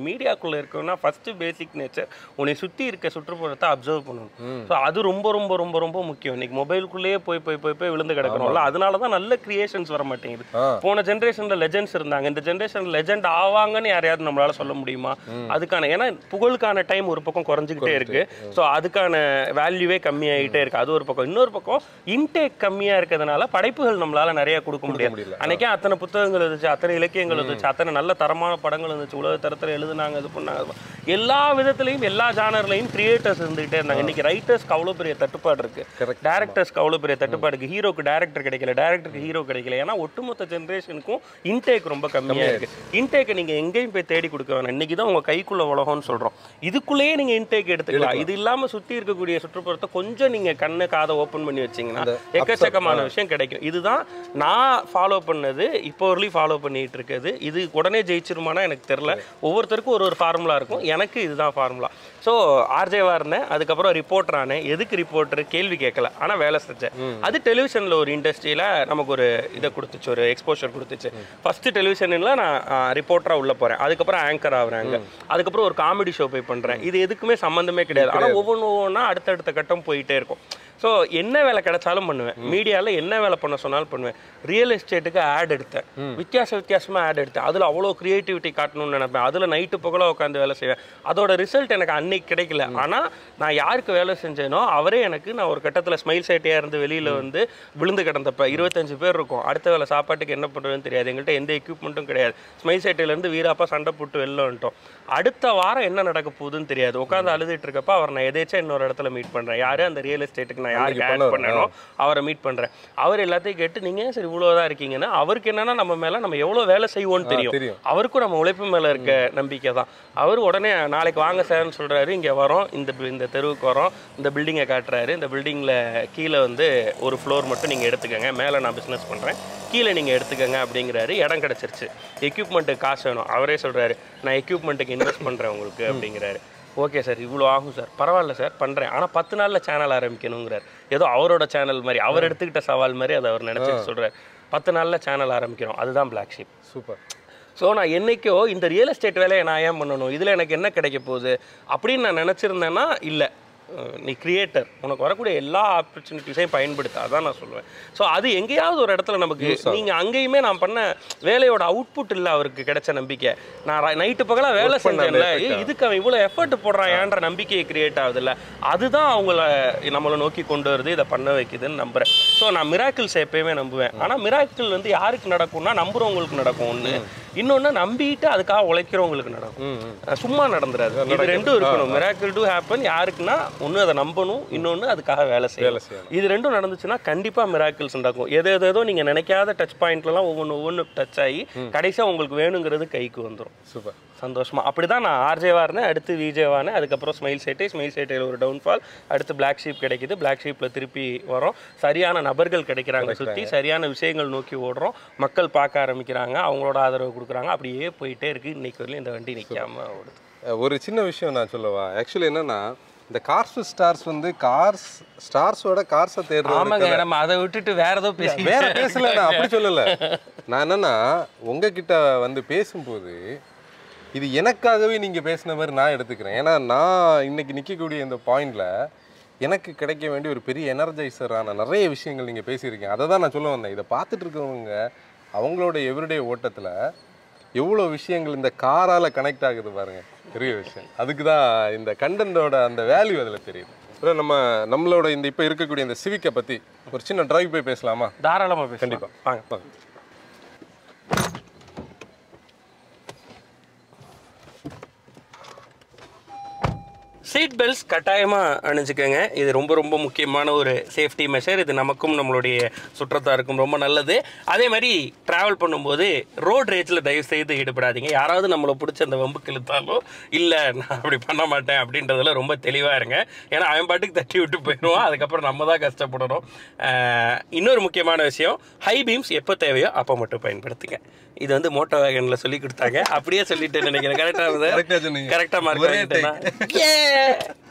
மீடியாக்குள்ளே இருக்கணும்னா ஃபஸ்ட்டு பேசிக் நேச்சர் உன்னை சுற்றி இருக்க சுற்றுப்புறத்தை அப்சர்வ் பண்ணணும் ஸோ அது ரொம்ப ரொம்ப ரொம்ப ரொம்ப முக்கியம் இன்னைக்கு மொபைலுக்குள்ளேயே போய் போய் போய் போய் விழுந்து கிடக்கிறோம்ல அதனால தான் நல்ல கிரியேஷன்ஸ் வர மாட்டேங்குது ஆ. போன ஜென்ரேஷனில் லெஜெண்ட்ஸ் இருந்தாங்க இந்த ஜென்ரேஷன் லெஜெண்ட் ஆவாங்கன்னு யாரையாவது நம்மளால சொல்ல முடியுமா அதுக்கான ஏன்னா புகழுக்கான டைம் ஒரு பக்கம் குறைஞ்சிக்கிட்டே இருக்கு ஸோ அதுக்கான வேல்யூவே கம்மியாகிட்டே இருக்கு அது ஒரு பக்கம் இன்னொரு பக்கம் இன்டேக் கம்மியா இருக்கிறதுனால படைப்புகள் நம்மளால நிறைய கொடுக்க முடியாது முடியல. அன்னைக்கே அத்தனை புத்தகங்கள் இருந்துச்சு அத்தனை இலக்கியங்கள் இருந்துச்சு அத்தனை நல்ல தரமான படங்கள் இருந்துச்சு உலக தரத்தில் எழுதுனாங்க இது பண்ணாங்க அது பண்ணாங்க. எல்லா விதத்துலையும் எல்லா ஜானர்லையும் கிரியேட்டர்ஸ் இருந்துகிட்டே இருந்தாங்க இன்னைக்கு ரைட்டர்ஸ்க்கு அவ்வளோ பெரிய தட்டுப்பாடு இருக்கு Correct. டேரக்டர்ஸ்க்கு அவ்வளோ பெரிய தட்டுப்பாடு இருக்கு ஹீரோக்கு டேரக்டர் கிடைக்கல டேரக்டருக்கு ஹீரோ கிடைக்கல ஏன்னா ஒட்டுமொத்த ஜென்ரேஷனுக்கும் இன்டேக் ரொம்ப கம்மியா இருக்கு இன்டேக்கை நீங்க எங்கேயும் போய் தேடி கொடுக்க வேணாம் இன்னைக்கு தான் உங்க கைக்குள்ள உலகம்னு சொல்றோம் இதுக்குள்ளேயே நீங்க இன்டேக் எடுத்துக்கலாம் இது இல்லாம சுத்தி இருக்கக்கூடிய சுற்றுப்புறத்தை கொஞ்சம் நீங்க கண்ணு காதை ஓப்பன் பண்ணி வச்சீங்கன்னா எக்கச்சக்கமான விஷயம் கிடைக்கும் இதுதான் நான் ஃபாலோ பண்ணது இப்போ வரலையும் ஃபாலோ பண்ணிட்டு இருக்குது இது உடனே ஜெயிச்சிருமானா எனக்கு தெரியல ஒவ்வொருத்தருக்கும் ஒரு ஒரு ஃபார்முலா இருக்கும் எனக்கு இதுதான் ஃபார்முலா ஸோ ஆர்ஜேவா இருந்தேன் அதுக்கப்புறம் ரிப்போர்ட்டர் ஆனேன் எதுக்கு ரிப்போர்ட்டர் கேள்வி கேட்கல ஆனால் வேலை செஞ்சேன் அது டெலிவிஷனில் ஒரு இண்டஸ்ட்ரியில் நமக்கு ஒரு இதை கொடுத்துச்சு ஒரு எக்ஸ்போஷர் கொடுத்துச்சு ஃபர்ஸ்ட் டெலிவிஷனில் நான் ரிப்போர்ட்டராக உள்ளே போகிறேன் அதுக்கப்புறம் ஆங்கர் ஆகுறாங்க அதுக்கப்புறம் ஒரு காமெடி ஷோ போய் பண்ணுறேன் இது எதுக்குமே சம்மந்தமே கிடையாது ஆனால் ஒவ்வொன்று ஒவ்வொன்றா அடுத்தடுத்த கட்டம் போயிட்டே இருக்கும் ஸோ என்ன வேலை கிடைச்சாலும் பண்ணுவேன் மீடியாவில் என்ன வேலை பண்ண சொன்னாலும் பண்ணுவேன் ரியல் எஸ்டேட்டுக்கு ஆட் எடுத்தேன் வித்தியாச வித்தியாசமாக ஆட் எடுத்தேன் அதில் அவ்வளோ க்ரியேட்டிவிட்டி காட்டணும்னு நினைப்பேன் அதில் நைட்டு பகலாக உட்காந்து வேலை செய்வேன் அதோட ரிசல்ட் எனக்கு அன்னைக்கு கிடைக்கல ஆனால் நான் யாருக்கு வேலை செஞ்சேனோ அவரே எனக்கு நான் ஒரு கட்டத்தில் ஸ்மைல் சேட்டையாக இருந்து வெளியில் வந்து விழுந்து கிடந்தப்ப இருபத்தஞ்சு பேர் இருக்கும் அடுத்த வேலை சாப்பாட்டுக்கு என்ன பண்ணுறதுன்னு தெரியாது எங்கள்கிட்ட எந்த எக்யூப்மெண்ட்டும் கிடையாது ஸ்மைல் சேட்டையிலேருந்து வீராப்பா சண்டை போட்டு வெளில வந்துட்டோம் அடுத்த வாரம் என்ன நடக்க போகுதுன்னு தெரியாது உட்காந்து அழுதுட்டு இருக்கப்ப அவர் நான் எதேச்சும் இன்னொரு இடத்துல மீட் பண்ணுறேன் யாரு அந்த ரியல் எஸ்டேட்டுக்கு நான் யாருக்கு ஆட் பண்ணவர், பண்ணணும் அவரை மீட் பண்ணுறேன் அவர் எல்லாத்தையும் கேட்டு நீங்கள் சரி இவ்வளோதான் இருக்கீங்கன்னா அவருக்கு என்னன்னா நம்ம மேலே நம்ம எவ்வளோ வேலை செய்வோம்னு தெரியும் தெரியும். அவருக்கும் நம்ம உழைப்பு மேலே இருக்க நம்பிக்கை தான் அவர் உடனே நாளைக்கு வாங்க சார்னு சொல்கிறாரு இங்கே வரோம் இந்த bu- இந்த தெருவுக்கு வரோம் இந்த பில்டிங்கை காட்டுறாரு இந்த பில்டிங்கில் கீழே வந்து ஒரு ஃப்ளோர் மட்டும் நீங்கள் எடுத்துக்கோங்க மேலே நான் பிஸ்னஸ் பண்ணுறேன் கீழே நீங்கள் எடுத்துக்கோங்க அப்படிங்கிறாரு இடம் கிடச்சிருச்சு எக்யூப்மெண்ட்டுக்கு காசு வேணும் அவரே சொல்கிறாரு நான் எக்யூப்மெண்ட்டுக்கு இன்வெஸ்ட் பண்ணுறேன் உங்களுக்கு அப்படிங்கிறாரு ஓகே சார் இவ்வளோ ஆகும் சார் பரவாயில்ல சார் பண்ணுறேன் ஆனால் பத்து நாளில் சேனல் ஆரம்பிக்கணுங்கிறார் ஏதோ அவரோட சேனல் மாதிரி அவர் எடுத்துக்கிட்ட சவால் மாதிரி அதை அவர் நினச்சிட்டு சொல்கிறார் பத்து நாளில் சேனல் ஆரம்பிக்கிறோம் அதுதான் பிளாக் ஷீப் சூப்பர் ஸோ நான் என்னைக்கோ இந்த ரியல் எஸ்டேட் வேலையை நான் ஏன் பண்ணணும் இதில் எனக்கு என்ன கிடைக்க போகுது அப்படின்னு நான் நினச்சிருந்தேன்னா இல்லை நீ கிரியேட்டர் உனக்கு வரக்கூடிய எல்லா ஆப்பர்ச்சுனிட்டிஸையும் பயன்படுத்த அதான் நான் சொல்லுவேன் ஸோ அது எங்கேயாவது ஒரு இடத்துல நமக்கு நீங்கள் அங்கேயுமே நான் பண்ண வேலையோட அவுட்புட் இல்லை அவருக்கு கிடைச்ச நம்பிக்கை நான் நைட்டு பகலாக வேலை செஞ்சேன்ல ஏய், இதுக்கு அவன் இவ்வளோ எஃபர்ட் போடுறான் ஏன்ற நம்பிக்கை கிரியேட் ஆகுதுல்ல அதுதான் அவங்கள நம்மளை நோக்கி கொண்டு வருது இதை பண்ண வைக்குதுன்னு நம்புறேன் ஸோ நான் மிராக்கிள்ஸ் எப்பயுமே நம்புவேன் ஆனால் மிராக்கிள் வந்து யாருக்கு நடக்கும்னா நம்புறவங்களுக்கு நடக்கும் ஒன்று இன்னொன்று நம்பிட்டு அதுக்காக உழைக்கிறவங்களுக்கு நடக்கும் ம் ம். அஹ் சும்மா நடந்துராது இது ரெண்டும் இருக்கணும் மிராக்கிள் டு ஹேப்பன் யாருக்குன்னா ஒன்று அதை நம்பணும் இன்னொன்று அதுக்காக வேலை வேலை செய்யணும் செய்யணும். இது ரெண்டும் நடந்துச்சுன்னா கண்டிப்பாக மிராக்கிள்ஸ் நடக்கும் எது எது ஏதோ நீங்கள் நினைக்காத டச் பாயிண்ட்லலாம் ஒவ்வொன்று ஒவ்வொன்று டச் ஆகி கடைசியாக உங்களுக்கு வேணுங்கிறது கைக்கு வந்துடும் சூப்பர் சந்தோஷமா அப்படிதான் நான் ஆர்ஜேவா இருந்தேன் அடுத்து விஜேவானேன் அதுக்கப்புறம் ஸ்மைல் சேட்டை ஸ்மைல் சேட்டையில் ஒரு டவுன்ஃபால் அடுத்து பிளாக் ஷீப் கிடைக்குது பிளாக் ஷீப்ல திருப்பி வரோம் சரியான நபர்கள் கிடைக்கிறாங்க சுற்றி சரியான விஷயங்கள் நோக்கி ஓடுறோம் மக்கள் பார்க்க ஆரம்பிக்கிறாங்க அவங்களோட ஆதரவு கொடுக்குறாங்க அப்படியே போயிட்டே இருக்கு இன்னைக்கு வரலையும் இந்த வண்டி நிற்காம ஓடுது அஹ் ஒரு சின்ன விஷயம் நான் சொல்லவா ஆக்சுவலி என்னன்னா இந்த கார்ஸ் ஸ்டார்ஸ் வந்து கார்ஸ் ஸ்டார்ஸோட கார்ஸை தேடுறது ஆமாங்க நம்ம அதை விட்டுட்டு வேற ஏதோ பேசி வேற பேசல நான் அப்படி சொல்லல நான் என்னன்னா உங்ககிட்ட வந்து பேசும்போது இது எனக்காகவே நீங்க பேசின மாதிரி நான் எடுத்துக்கிறேன் ஏன்னா நான் இன்னைக்கு நிக்கக்கூடிய இந்த பாயிண்ட்ல எனக்கு கிடைக்க வேண்டிய ஒரு பெரிய எனர்ஜைசரான நிறைய விஷயங்கள் நீங்க பேசியிருக்கீங்க அதை தான் நான் சொல்ல வந்தேன் இதை பார்த்துட்டு இருக்கவங்க அவங்களோட எவ்ரிடே ஓட்டத்துல எவ்வளோ விஷயங்கள் இந்த காரால கனெக்ட் ஆகுது பாருங்க பெரிய விஷயம் அதுக்கு தான் இந்த கண்டென்ட்டோட அந்த வேல்யூ அதில் தெரியுது அப்புறம் நம்ம நம்மளோட இந்த இப்போ இருக்கக்கூடிய இந்த சிவிக்கை பற்றி ஒரு சின்ன டிரைவ் போய் பேசலாமா தாராளமா பேச கண்டிப்பா. வாங்க வாங்க. சீட் பெல்ட்ஸ் கட்டாயமாக அணிஞ்சுக்கோங்க இது ரொம்ப ரொம்ப முக்கியமான ஒரு சேஃப்டி மெஷர் இது நமக்கும் நம்மளுடைய சுற்றத்தாருக்கும் ரொம்ப நல்லது அதே மாதிரி ட்ராவல் பண்ணும்போது ரோட் ரேஜில் தயவு செய்து ஈடுபடாதீங்க யாராவது நம்மளை பிடிச்ச அந்த வம்புக்கு இழுத்தாலோ இல்லை நான் அப்படி பண்ண மாட்டேன் அப்படின்றதுல ரொம்ப தெளிவாக இருங்க ஏன்னா அவன் பாட்டுக்கு தட்டி விட்டு போயிடுவான் அதுக்கப்புறம் நம்ம தான் கஷ்டப்படணும் ஆஹ் இன்னொரு முக்கியமான விஷயம் ஹை பீம்ஸ் எப்போ தேவையோ அப்போ மட்டும் பயன்படுத்துங்க இது வந்து மோட்டோ வேகனில் சொல்லி கொடுத்தாங்க அப்படியே சொல்லிட்டு நினைக்கிறேன் கரெக்டாக Correct ஆ சொன்னீங்க. கரெக்டாக மார்க் ஒரே வாங்கிட்டேன்னா Yeah!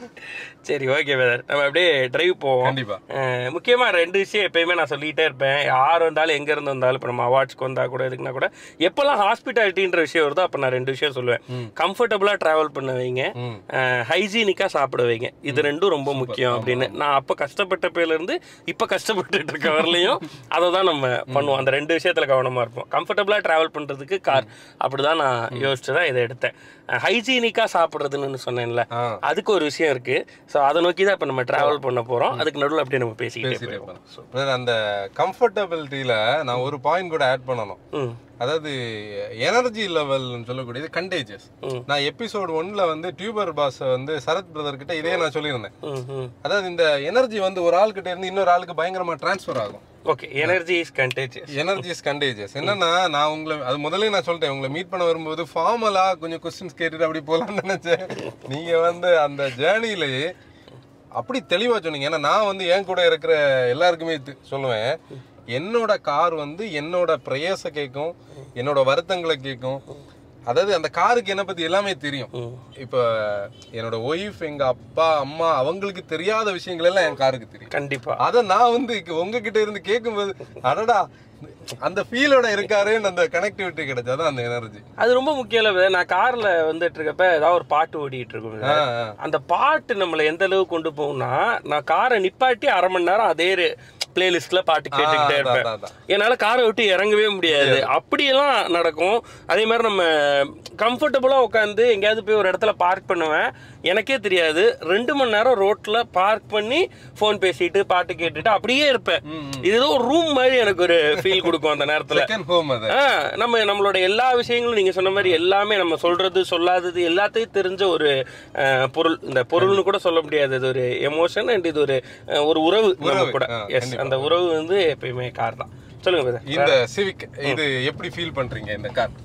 சரி ஓகே பிரதர் நம்ம அப்படியே டிரைவ் போவோம் கண்டிப்பா அஹ் முக்கியமா ரெண்டு விஷயம் எப்பயுமே நான் சொல்லிட்டே இருப்பேன் யார் வந்தாலும் எங்க இருந்து வந்தாலும் இப்போ நம்ம அவார்ட்ஸ்க்கு வந்தா கூட எதுக்குனா கூட எப்பெல்லாம் ஹாஸ்பிட்டாலிட்டின்ற விஷயம் வருதோ அப்போ நான் ரெண்டு விஷயம் சொல்லுவேன் கம்ஃபர்டபுளா டிராவல் பண்ண வைங்க ம் ஹைஜீனிக்கா சாப்பிட வைங்க இது ரெண்டும் ரொம்ப முக்கியம் அப்படின்னு நான் அப்போ கஷ்டப்பட்ட பேர்ல இருந்து இப்போ கஷ்டப்பட்டுட்டு இருக்க வரலையும் அதை தான் நம்ம பண்ணுவோம் அந்த ரெண்டு விஷயத்துல கவனமா இருப்போம் கம்ஃபர்டபுளா டிராவல் பண்றதுக்கு கார் அப்படிதான் நான் யோசிச்சு தான் இதை எடுத்தேன் ஹைஜீனிக்கா சாப்பிட்றதுன்னு சொன்னேன்ல ஆ அதுக்கு ஒரு விஷயம் இருக்கு ஸோ அதை நோக்கி தான் இப்போ நம்ம டிராவல் பண்ண போறோம் அதுக்கு நடுவில் அப்படியே நம்ம பேசிக்கிட்டே பேசிட்டே போயிடுவோம் போறோம். Brother, அந்த கம்ஃபர்டபிலிட்டியில நான் ஒரு பாயிண்ட் கூட ஆட் பண்ணணும் ம் அதாவது எனர்ஜி லெவல் சொல்லக்கூடியது கண்டேஜஸ் ம். நான் எபிசோட் ஒன்ல வந்து டியூபர் பாஸ் வந்து சரத் பிரதர் கிட்ட இதே நான் சொல்லியிருந்தேன் ம் ம் அதாவது இந்த எனர்ஜி வந்து ஒரு ஆள் கிட்ட இருந்து இன்னொரு ஆளுக்கு பயங்கரமா டிரான்ஸ்ஃபர் ஆகும் okay energy is contagious energies contagious என்னன்னா நான் உங்களை அது முதல்ல நான் சொல்லிட்டேன் உங்களை மீட் பண்ண வரும்போது ஃபார்மலா கொஞ்சம் கொஸ்டின்ஸ் கேட்டுட்டு அப்படி போலாம்னு நினைச்சேன் நீங்க வந்து அந்த ஜேர்னிலேயே அப்படி தெளிவா சொன்னீங்க ஏன்னா நான் வந்து என் கூட இருக்கிற எல்லாருக்குமே தி- சொல்லுவேன் என்னோட கார் வந்து என்னோட பிரயாச கேட்கும் என்னோட வருத்தங்களை கேட்கும் அதாவது அந்த காருக்கு என்னை பத்தி எல்லாமே தெரியும் இப்போ என்னோட ஒய்ஃப் எங்க அப்பா அம்மா அவங்களுக்கு தெரியாத விஷயங்கள் எல்லாம் என் காருக்கு தெரியும் கண்டிப்பா அத நான் வந்து இங்க உங்ககிட்ட இருந்து கேட்கும்போது அடடா அந்த ஃபீலோட இருக்காருன்னு அந்த கனெக்டிவிட்டி கிடைச்சாதான் அந்த எனர்ஜி அது ரொம்ப முக்கியம் இல்லை நான் கார்ல வந்துட்டு இருக்கப்ப ஏதாவது ஒரு பாட்டு ஓடிட்டு இருக்கும் brother. அந்த பாட்டு நம்மளை எந்த அளவுக்கு கொண்டு போகும்னா நான் காரை நிப்பாட்டி அரை மணி நேரம் அதே பிளேலிஸ்ட்ல பாட்டு கேட்டுக்கிட்டே இருப்பேன் என்னால காரை விட்டு இறங்கவே முடியாது அப்படியெல்லாம் நடக்கும் அதே மாதிரி நம்ம கம்ஃபர்டபுளா உட்காந்து எங்கேயாவது போய் ஒரு இடத்துல பார்க் பண்ணுவேன் எனக்கே தெரியாது ரெண்டு மணி நேரம் ரோட்ல பார்க் பண்ணி ஃபோன் பேசிட்டு பாட்டு கேட்டுட்டு அப்படியே இருப்பேன் இது ஏதோ ஒரு ரூம் மாதிரி எனக்கு ஒரு ஃபீல் கொடுக்கும் அந்த நேரத்துல செகண்ட் ஹோம் அது ஆ, நம்ம நம்மளோட எல்லா விஷயங்களும் நீங்க சொன்ன மாதிரி எல்லாமே நம்ம சொல்றது சொல்லாதது எல்லாத்தையும் தெரிஞ்ச ஒரு அஹ், பொருள் இந்த பொருள்னு கூட சொல்ல முடியாது இது ஒரு எமோஷன் அண்ட் இது ஒரு அஹ், ஒரு உறவு நம்ம உறவு, கூட ஆ, எஸ் அந்த உறவு வந்து எப்பயுமே கார் தான் சொல்லுங்க brother. இந்த சிவிக் இது எப்படி ஃபீல் பண்றீங்க இந்த கார்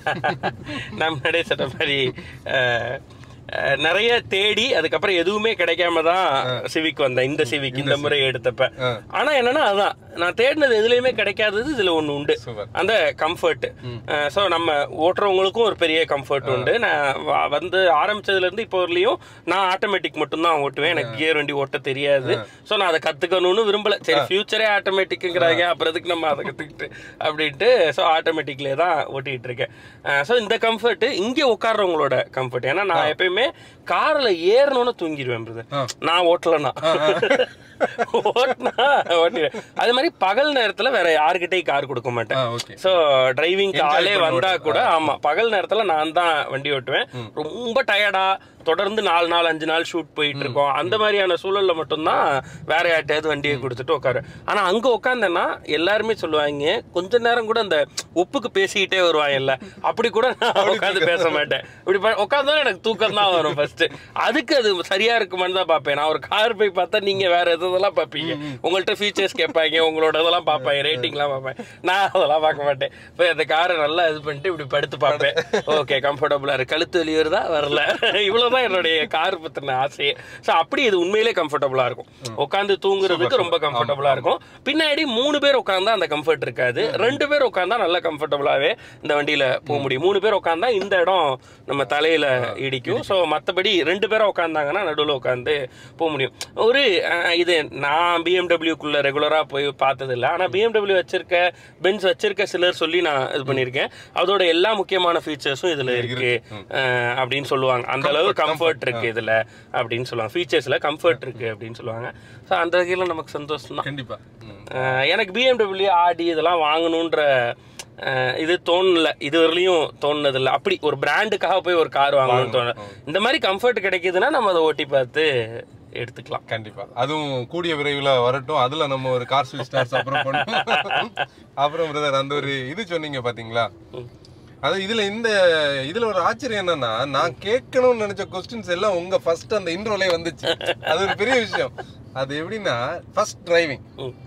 நான் முன்னாடியே சொன்ன மாதிரி அஹ், அஹ், நிறைய தேடி அதுக்கப்புறம் எதுவுமே கிடைக்காம தான் சிவிக் வந்தேன் இந்த சிவிக் இந்த முறை எடுத்தப்ப ஆ. ஆனா என்னன்னா அதான் நான் தேடினது எதுலயுமே கிடைக்காதது இதுல ஒண்ணு உண்டு சூப்பர் அந்த கம்ஃபர்ட் ஸோ நம்ம ஓட்டுறவங்களுக்கும் ஒரு பெரிய கம்ஃபர்ட் உண்டு நான் வ- வந்து ஆரம்பிச்சதுல இருந்து இப்போ வரலையும் நான் ஆட்டோமேட்டிக் மட்டும்தான் ஓட்டுவேன் எனக்கு கியர் வண்டி ஓட்ட தெரியாது ஸோ நான் அதை கத்துக்கணும்னு விரும்பல சரி ஃபியூச்சரே ஆட்டோமேட்டிக்குங்கிறாங்க அப்புறம் எதுக்கு நம்ம அதை கத்துக்கிட்டு அப்படின்ட்டு ஸோ ஆட்டோமேட்டிக்லேயே தான் ஓட்டிட்டு இருக்கேன் ஸோ இந்த கம்ஃபர்ட் இங்கே உட்கார்றவங்களோட கம்ஃபர்ட் ஏன்னா நான் எப்பயுமே கார்ல ஏறணும்னு தூங்கிடுவேன் brother. ஆ. நான் ஓட்டலனா ஓட்டினா ஓட்டிடுவேன் அதே மாதிரி பகல் நேரத்துல வேற யாருக்கிட்டையும் கார் கொடுக்க மாட்டேன் ஓகே சோ டிரைவிங் ஆளே பண்ணி வந்தா கூட ஆமா பகல் நேரத்துல நான் தான் வண்டி ஓட்டுவேன் ரொம்ப டயர்டா தொடர்ந்து நாலு நாள் அஞ்சு நாள் ஷூட் போயிட்டு இருக்கோம் அந்த மாதிரியான சூழல்ல மட்டும்தான் வேற யார்ட்டையாவது வண்டியை கொடுத்துட்டு உட்காரு ஆனா அங்க உட்காந்தேன்னா எல்லாருமே சொல்லுவாங்க கொஞ்ச நேரம் கூட அந்த ஒப்புக்கு பேசிக்கிட்டே வருவாங்கல்ல அப்படி கூட நான் உட்காந்து பேச மாட்டேன் இப்படி உட்காந்தா எனக்கு தூக்கம் தான் வரும் ஃபர்ஸ்ட் அதுக்கு அது சரியா இருக்குமான்னு தான் பார்ப்பேன் நான் ஒரு கார் போய் பார்த்தா நீங்க வேற எதெல்லாம் பார்ப்பீங்க உங்கள்ட்ட ஃபீச்சர்ஸ் கேட்பாங்க உங்களோட இதெல்லாம் பார்ப்பாங்க ரேட்டிங்லாம் பார்ப்பேன் நான் அதெல்லாம் பார்க்க மாட்டேன் போய் அந்த காரை நல்லா இது பண்ணிட்டு இப்படி படுத்து பார்ப்பேன் ஓகே கம்ஃபர்டபுளா இருக்கு கழுத்து வலி வருதா வரல இவ்வளவுதான் என்னுடைய கார் பத்தின ஆசையே ஸோ அப்படி இது உண்மையிலே கம்ஃபர்டபுளா இருக்கும் உட்காந்து தூங்குறதுக்கு ரொம்ப கம்ஃபர்டபுளா இருக்கும் பின்னாடி மூணு பேர் உட்காந்தா அந்த கம்ஃபர்ட் இருக்காது ரெண்டு பேர் உட்காந்தா நல்லா கம்ஃபர்டபுளாவே இந்த வண்டியில போக முடியும் மூணு பேர் உட்காந்தா இந்த இடம் நம்ம தலையில இடிக்கும் ஸோ மற்றபடி ரெண்டு பேரும் உட்காந்தாங்கன்னா நடுவில் உட்காந்து போக முடியும் ஒரு அஹ், இது நான் பிஎம்டபிள்யூக்குள்ள ரெகுலரா போய் பார்த்தது இல்லை ஆனால் பிஎம்டபிள்யூ வச்சிருக்க பென்ஸ் வச்சிருக்க சிலர் சொல்லி நான் இது பண்ணியிருக்கேன் அதோட எல்லா முக்கியமான ஃபீச்சர்ஸும் இதுல இருக்கு அஹ், அப்படின்னு சொல்லுவாங்க அந்த அளவு கம்ஃபர்ட் இருக்கு இதுல அப்படின்னு சொல்லுவாங்க ஃபீச்சர்ஸ்ல கம்ஃபர்ட் இருக்கு அப்படின்னு சொல்லுவாங்க ஸோ அந்த வகையில் நமக்கு சந்தோஷம் தான் கண்டிப்பா ம். அஹ் எனக்கு பிஎம்டபிள்யூ ஆடி இதெல்லாம் வாங்கணுன்ற அஹ் இது தோணல இது வரலையும் தோணுனது இல்லை அப்படி ஒரு பிராண்டுக்காக போய் ஒரு கார் வாங்கணும்னு தோணல இந்த மாதிரி கம்ஃபர்ட் கிடைக்குதுன்னா நம்ம அதை ஓட்டி பார்த்து எடுத்துக்கலாம் கண்டிப்பா அதுவும் கூடிய விரைவில் வரட்டும் அதுல நம்ம ஒரு கார் ஸ்விச் ஸ்டார்ஸ் அப்புறம் பண்ணுவோம் அப்புறம் பிரதர் அந்த ஒரு இது சொன்னீங்க பாத்தீங்களா அது இதுல இந்த இதுல ஒரு ஆச்சரியம் என்னன்னா நான் கேட்கணும்னு நினைச்ச கொஸ்டின்ஸ் எல்லாம் உங்க ஃபர்ஸ்ட் அந்த இன்ட்ரோலே வந்துச்சு அது ஒரு பெரிய விஷயம் அது எப்படின்னா ஃபர்ஸ்ட் டிரைவிங் ம்.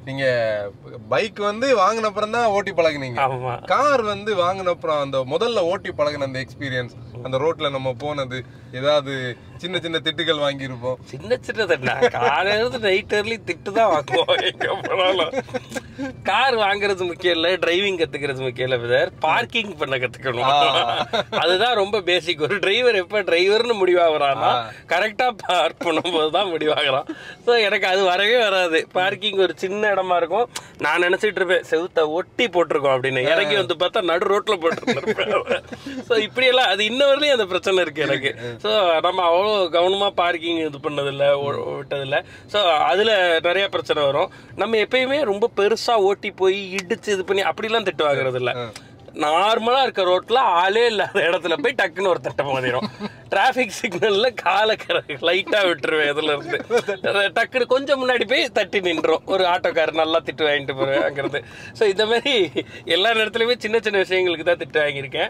நீங்க பைக் வந்து வாங்கின அப்புறம் தான் ஓட்டி பழகுனீங்க ஆமா கார் வந்து வாங்கின அப்புறம் அந்த முதல்ல ஓட்டி பழகுன அந்த எக்ஸ்பீரியன்ஸ் அந்த ரோட்ல நம்ம போனது ஏதாவது சின்ன சின்ன திட்டுகள் வாங்கியிருப்போம் சின்ன சின்ன தட்டா காலையில நைட் ஏர்லி திட்டு தான் வாங்குவோம் எங்க போனாலும் கார் வாங்குறது முக்கியம் இல்ல டிரைவிங் கத்துக்கிறது முக்கியம் இல்ல பிரதர் பார்க்கிங் பண்ண கத்துக்கணும் அதுதான் ரொம்ப பேசிக் ஒரு டிரைவர் எப்ப டிரைவர்னு முடிவாகிறான்னா கரெக்டா பார்க் பண்ணும்போது தான் முடிவாகிறான் ஸோ எனக்கு அது வரவே வராது பார்க்கிங் ஒரு சின்ன இடமா இருக்கும் நான் நினைச்சிட்டு இருப்பேன் செவுத்த ஒட்டி போட்டிருக்கோம் அப்படின்னு இறங்கி வந்து பார்த்தா நடு ரோட்ல போட்டுருப்பேன் ஸோ இப்படியெல்லாம் அது இன்ன வரலையும் அந்த பிரச்சனை இருக்கு எனக்கு ஸோ நம்ம அவ்வளோ கவனமா பார்க்கிங் இது பண்ணதில்ல ஓ- விட்டதில்ல ஸோ அதுல நிறைய பிரச்சனை வரும் நம்ம எப்பயுமே ரொம்ப பெருசா ஓட்டி போய் இடிச்சு இது பண்ணி அப்படிலாம் திட்டு வாங்குறது இல்ல நார்மலா இருக்க ரோட்ல ஆளே இல்லாத இடத்துல போய் டக்குன்னு ஒரு தட்டை மோதிரும் டிராஃபிக் சிக்னல்ல காலை லைட்டா விட்டுருவேன் இதுல இருந்து டக்குன்னு கொஞ்சம் முன்னாடி போய் தட்டி நின்றோம் ஒரு ஆட்டோக்காரர் நல்லா திட்டு வாங்கிட்டு போறேங்கிறது ஸோ இந்த மாதிரி எல்லா நேரத்துலயுமே சின்ன சின்ன விஷயங்களுக்கு தான் திட்டு வாங்கியிருக்கேன்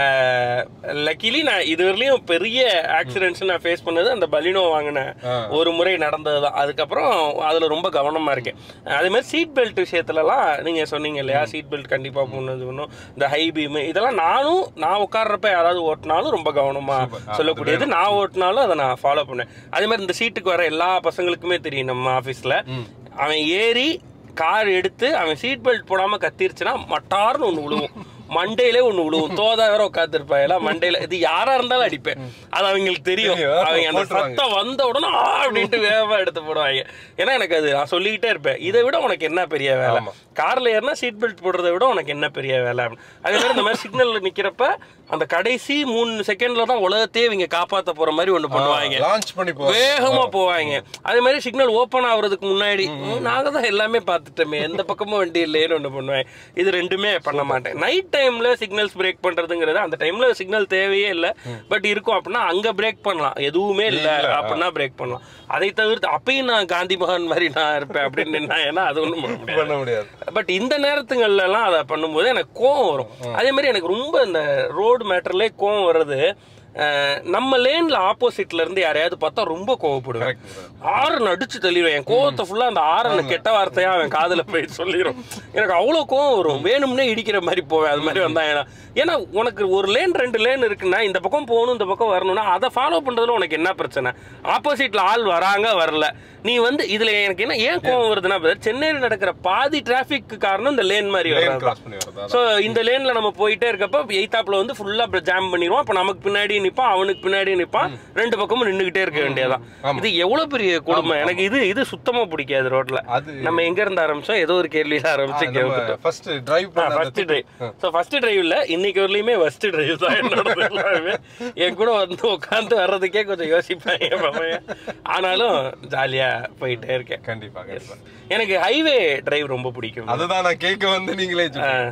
லக்கிலி நான் இதுவரையிலையும் பெரிய ஆக்சிடென்ட்ஸ் நான் ஃபேஸ் பண்ணது அந்த பலினோ வாங்கின ஒரு முறை நடந்தது தான் அதுக்கப்புறம் அதுல ரொம்ப கவனமா இருக்கேன் அதே மாதிரி சீட் பெல்ட் விஷயத்துலலாம் நீங்க சொன்னீங்க இல்லையா சீட் பெல்ட் கண்டிப்பா போடணும் பண்ணணும் இந்த ஹை பீம் இதெல்லாம் நானும் நான் உட்கார்றப்ப யாராவது ஓட்டினாலும் ரொம்ப கவனமா சொல்லக்கூடியது நான் ஓட்டினாலும் அதை நான் ஃபாலோ பண்ணேன் அதே மாதிரி இந்த சீட்டுக்கு வர எல்லா பசங்களுக்குமே தெரியும் நம்ம ஆஃபீஸில் அவன் ஏறி கார் எடுத்து அவன் சீட் பெல்ட் போடாம கத்திருச்சுன்னா மட்டார்னு ஒன்று விழுவும் மண்டையிலே ஒண்ணு விழுவும் தோதா வேற உட்காந்துருப்பா எல்லாம் மண்டையில இது யாரா இருந்தாலும் அடிப்பேன் அது அவங்களுக்கு தெரியும் தெரியும். அவங்க அந்த போட்டுருவாங்க. சத்தம் வந்த உடனே ஆ அப்படின்ட்டு வேகமா எடுத்து போடுவாங்க ஏன்னா எனக்கு அது நான் சொல்லிக்கிட்டே இருப்பேன் இதை விட உனக்கு என்ன பெரிய வேலை கார்ல ஏறினா சீட் பெல்ட் போடுறதை விட உனக்கு என்ன பெரிய வேலை அப்படின்னு. அதே மாதிரி இந்த மாதிரி சிக்னல்ல நிக்கிறப்ப அந்த கடைசி மூணு செகண்ட்ல தான் உலகத்தையே இவங்க காப்பாத்த போற மாதிரி ஒண்ணு பண்ணுவாங்க லான்ச் பண்ணி போ வேகமா போவாங்க அதே மாதிரி சிக்னல் ஓபன் ஆகுறதுக்கு முன்னாடி ம், நாங்க தான் எல்லாமே பார்த்துட்டோமே எந்த பக்கமும் வண்டி இல்லையேன்னு ஒண்ணு பண்ணுவேன் இது ரெண்டுமே பண்ண மாட்டேன் நைட் டைம்ல சிக்னல்ஸ் பிரேக் பண்றதுங்கிறது அந்த டைம்ல சிக்னல் தேவையே இல்லை பட் இருக்கும் அப்படின்னா அங்க பிரேக் பண்ணலாம் எதுவுமே இல்லை அப்படின்னா பிரேக் பண்ணலாம் அதை தவிர்த்து அப்பயும் நான் காந்தி மகான் மாதிரி நான் இருப்பேன் அப்படின்னு நின்னா ஏன்னா அது ஒண்ணும் பண்ண முடியாது பண்ண முடியாது பட் இந்த நேரத்துங்கள்ல எல்லாம் அதை பண்ணும்போது எனக்கு கோவம் வரும் அதே மாதிரி எனக்கு ரொம்ப இந்த ரோடு மேட்டர்லேயே கோவம் வர்றது அஹ், நம்ம லேன்ல ஆப்போசிட்ல இருந்து யாரையாவது பார்த்தா ரொம்ப கோவப்படுவேன் ஆரன் அடிச்சு தள்ளிடுவேன் என் கோவத்தை ஃபுல்லா அந்த ஆரன் கெட்ட வார்த்தையா அவன் காதுல போய் சொல்லிடும் எனக்கு அவ்வளவு கோவம் வரும் வேணும்னே இடிக்கிற மாதிரி போவேன் அது மாதிரி வந்தா ஏன்னா ஏன்னா உனக்கு ஒரு லேன் ரெண்டு லேன் இருக்குன்னா இந்த பக்கம் போகணும் இந்த பக்கம் வரணும்னா அதை ஃபாலோ பண்றதுல உனக்கு என்ன பிரச்சனை ஆப்போசிட்ல ஆள் வராங்க வரல நீ வந்து இதுல எனக்கு என்ன ஏன் கோவம் வருதுன்னா brother, சென்னையில நடக்கிற பாதி டிராபிக் காரணம் இந்த லேன் மாதிரி லேன் வர்றது கிராஸ் பண்ணி வரதா ஸோ இந்த லேன்ல நம்ம போயிட்டே இருக்கப்ப எய்தாப்ல வந்து ஃபுல்லா ஜாம் பண்ணிடுவோம் அப்ப நமக்கு பின்னாடி நிப்பான் அவனுக்கு பின்னாடி நிப்பான் ரெண்டு பக்கமும் நின்னுகிட்டே இருக்க வேண்டியதான் இது எவ்வளவு பெரிய கொடுமை எனக்கு இது இது சுத்தமா பிடிக்காது ரோட்ல அது நம்ம எங்க இருந்து ஆரம்பிச்சோம் ஏதோ ஒரு கேள்வியில ஆரம்பிச்சு இங்க வந்துட்டோம் ஃபர்ஸ்ட் டிரைவ் பண்ண அந்த ஃபர்ஸ்ட் டிரைவ் ஸோ ஃபர்ஸ்ட் டிரைவ்ல இன்னைக்கு வரலையுமே ஃபர்ஸ்ட் டிரைவ் தான் என்னோட எல்லாமே என் கூட வந்து உட்காந்து வர்றதுக்கே கொஞ்சம் யோசிப்பேன் என் பையன் ஆனாலும் ஜாலியா போயிட்டே இருக்கேன் கண்டிப்பா கண்டிப்பா எனக்கு ஹைவே டிரைவ் ரொம்ப பிடிக்கும் அதுதான் நான் கேட்க வந்து நீங்களே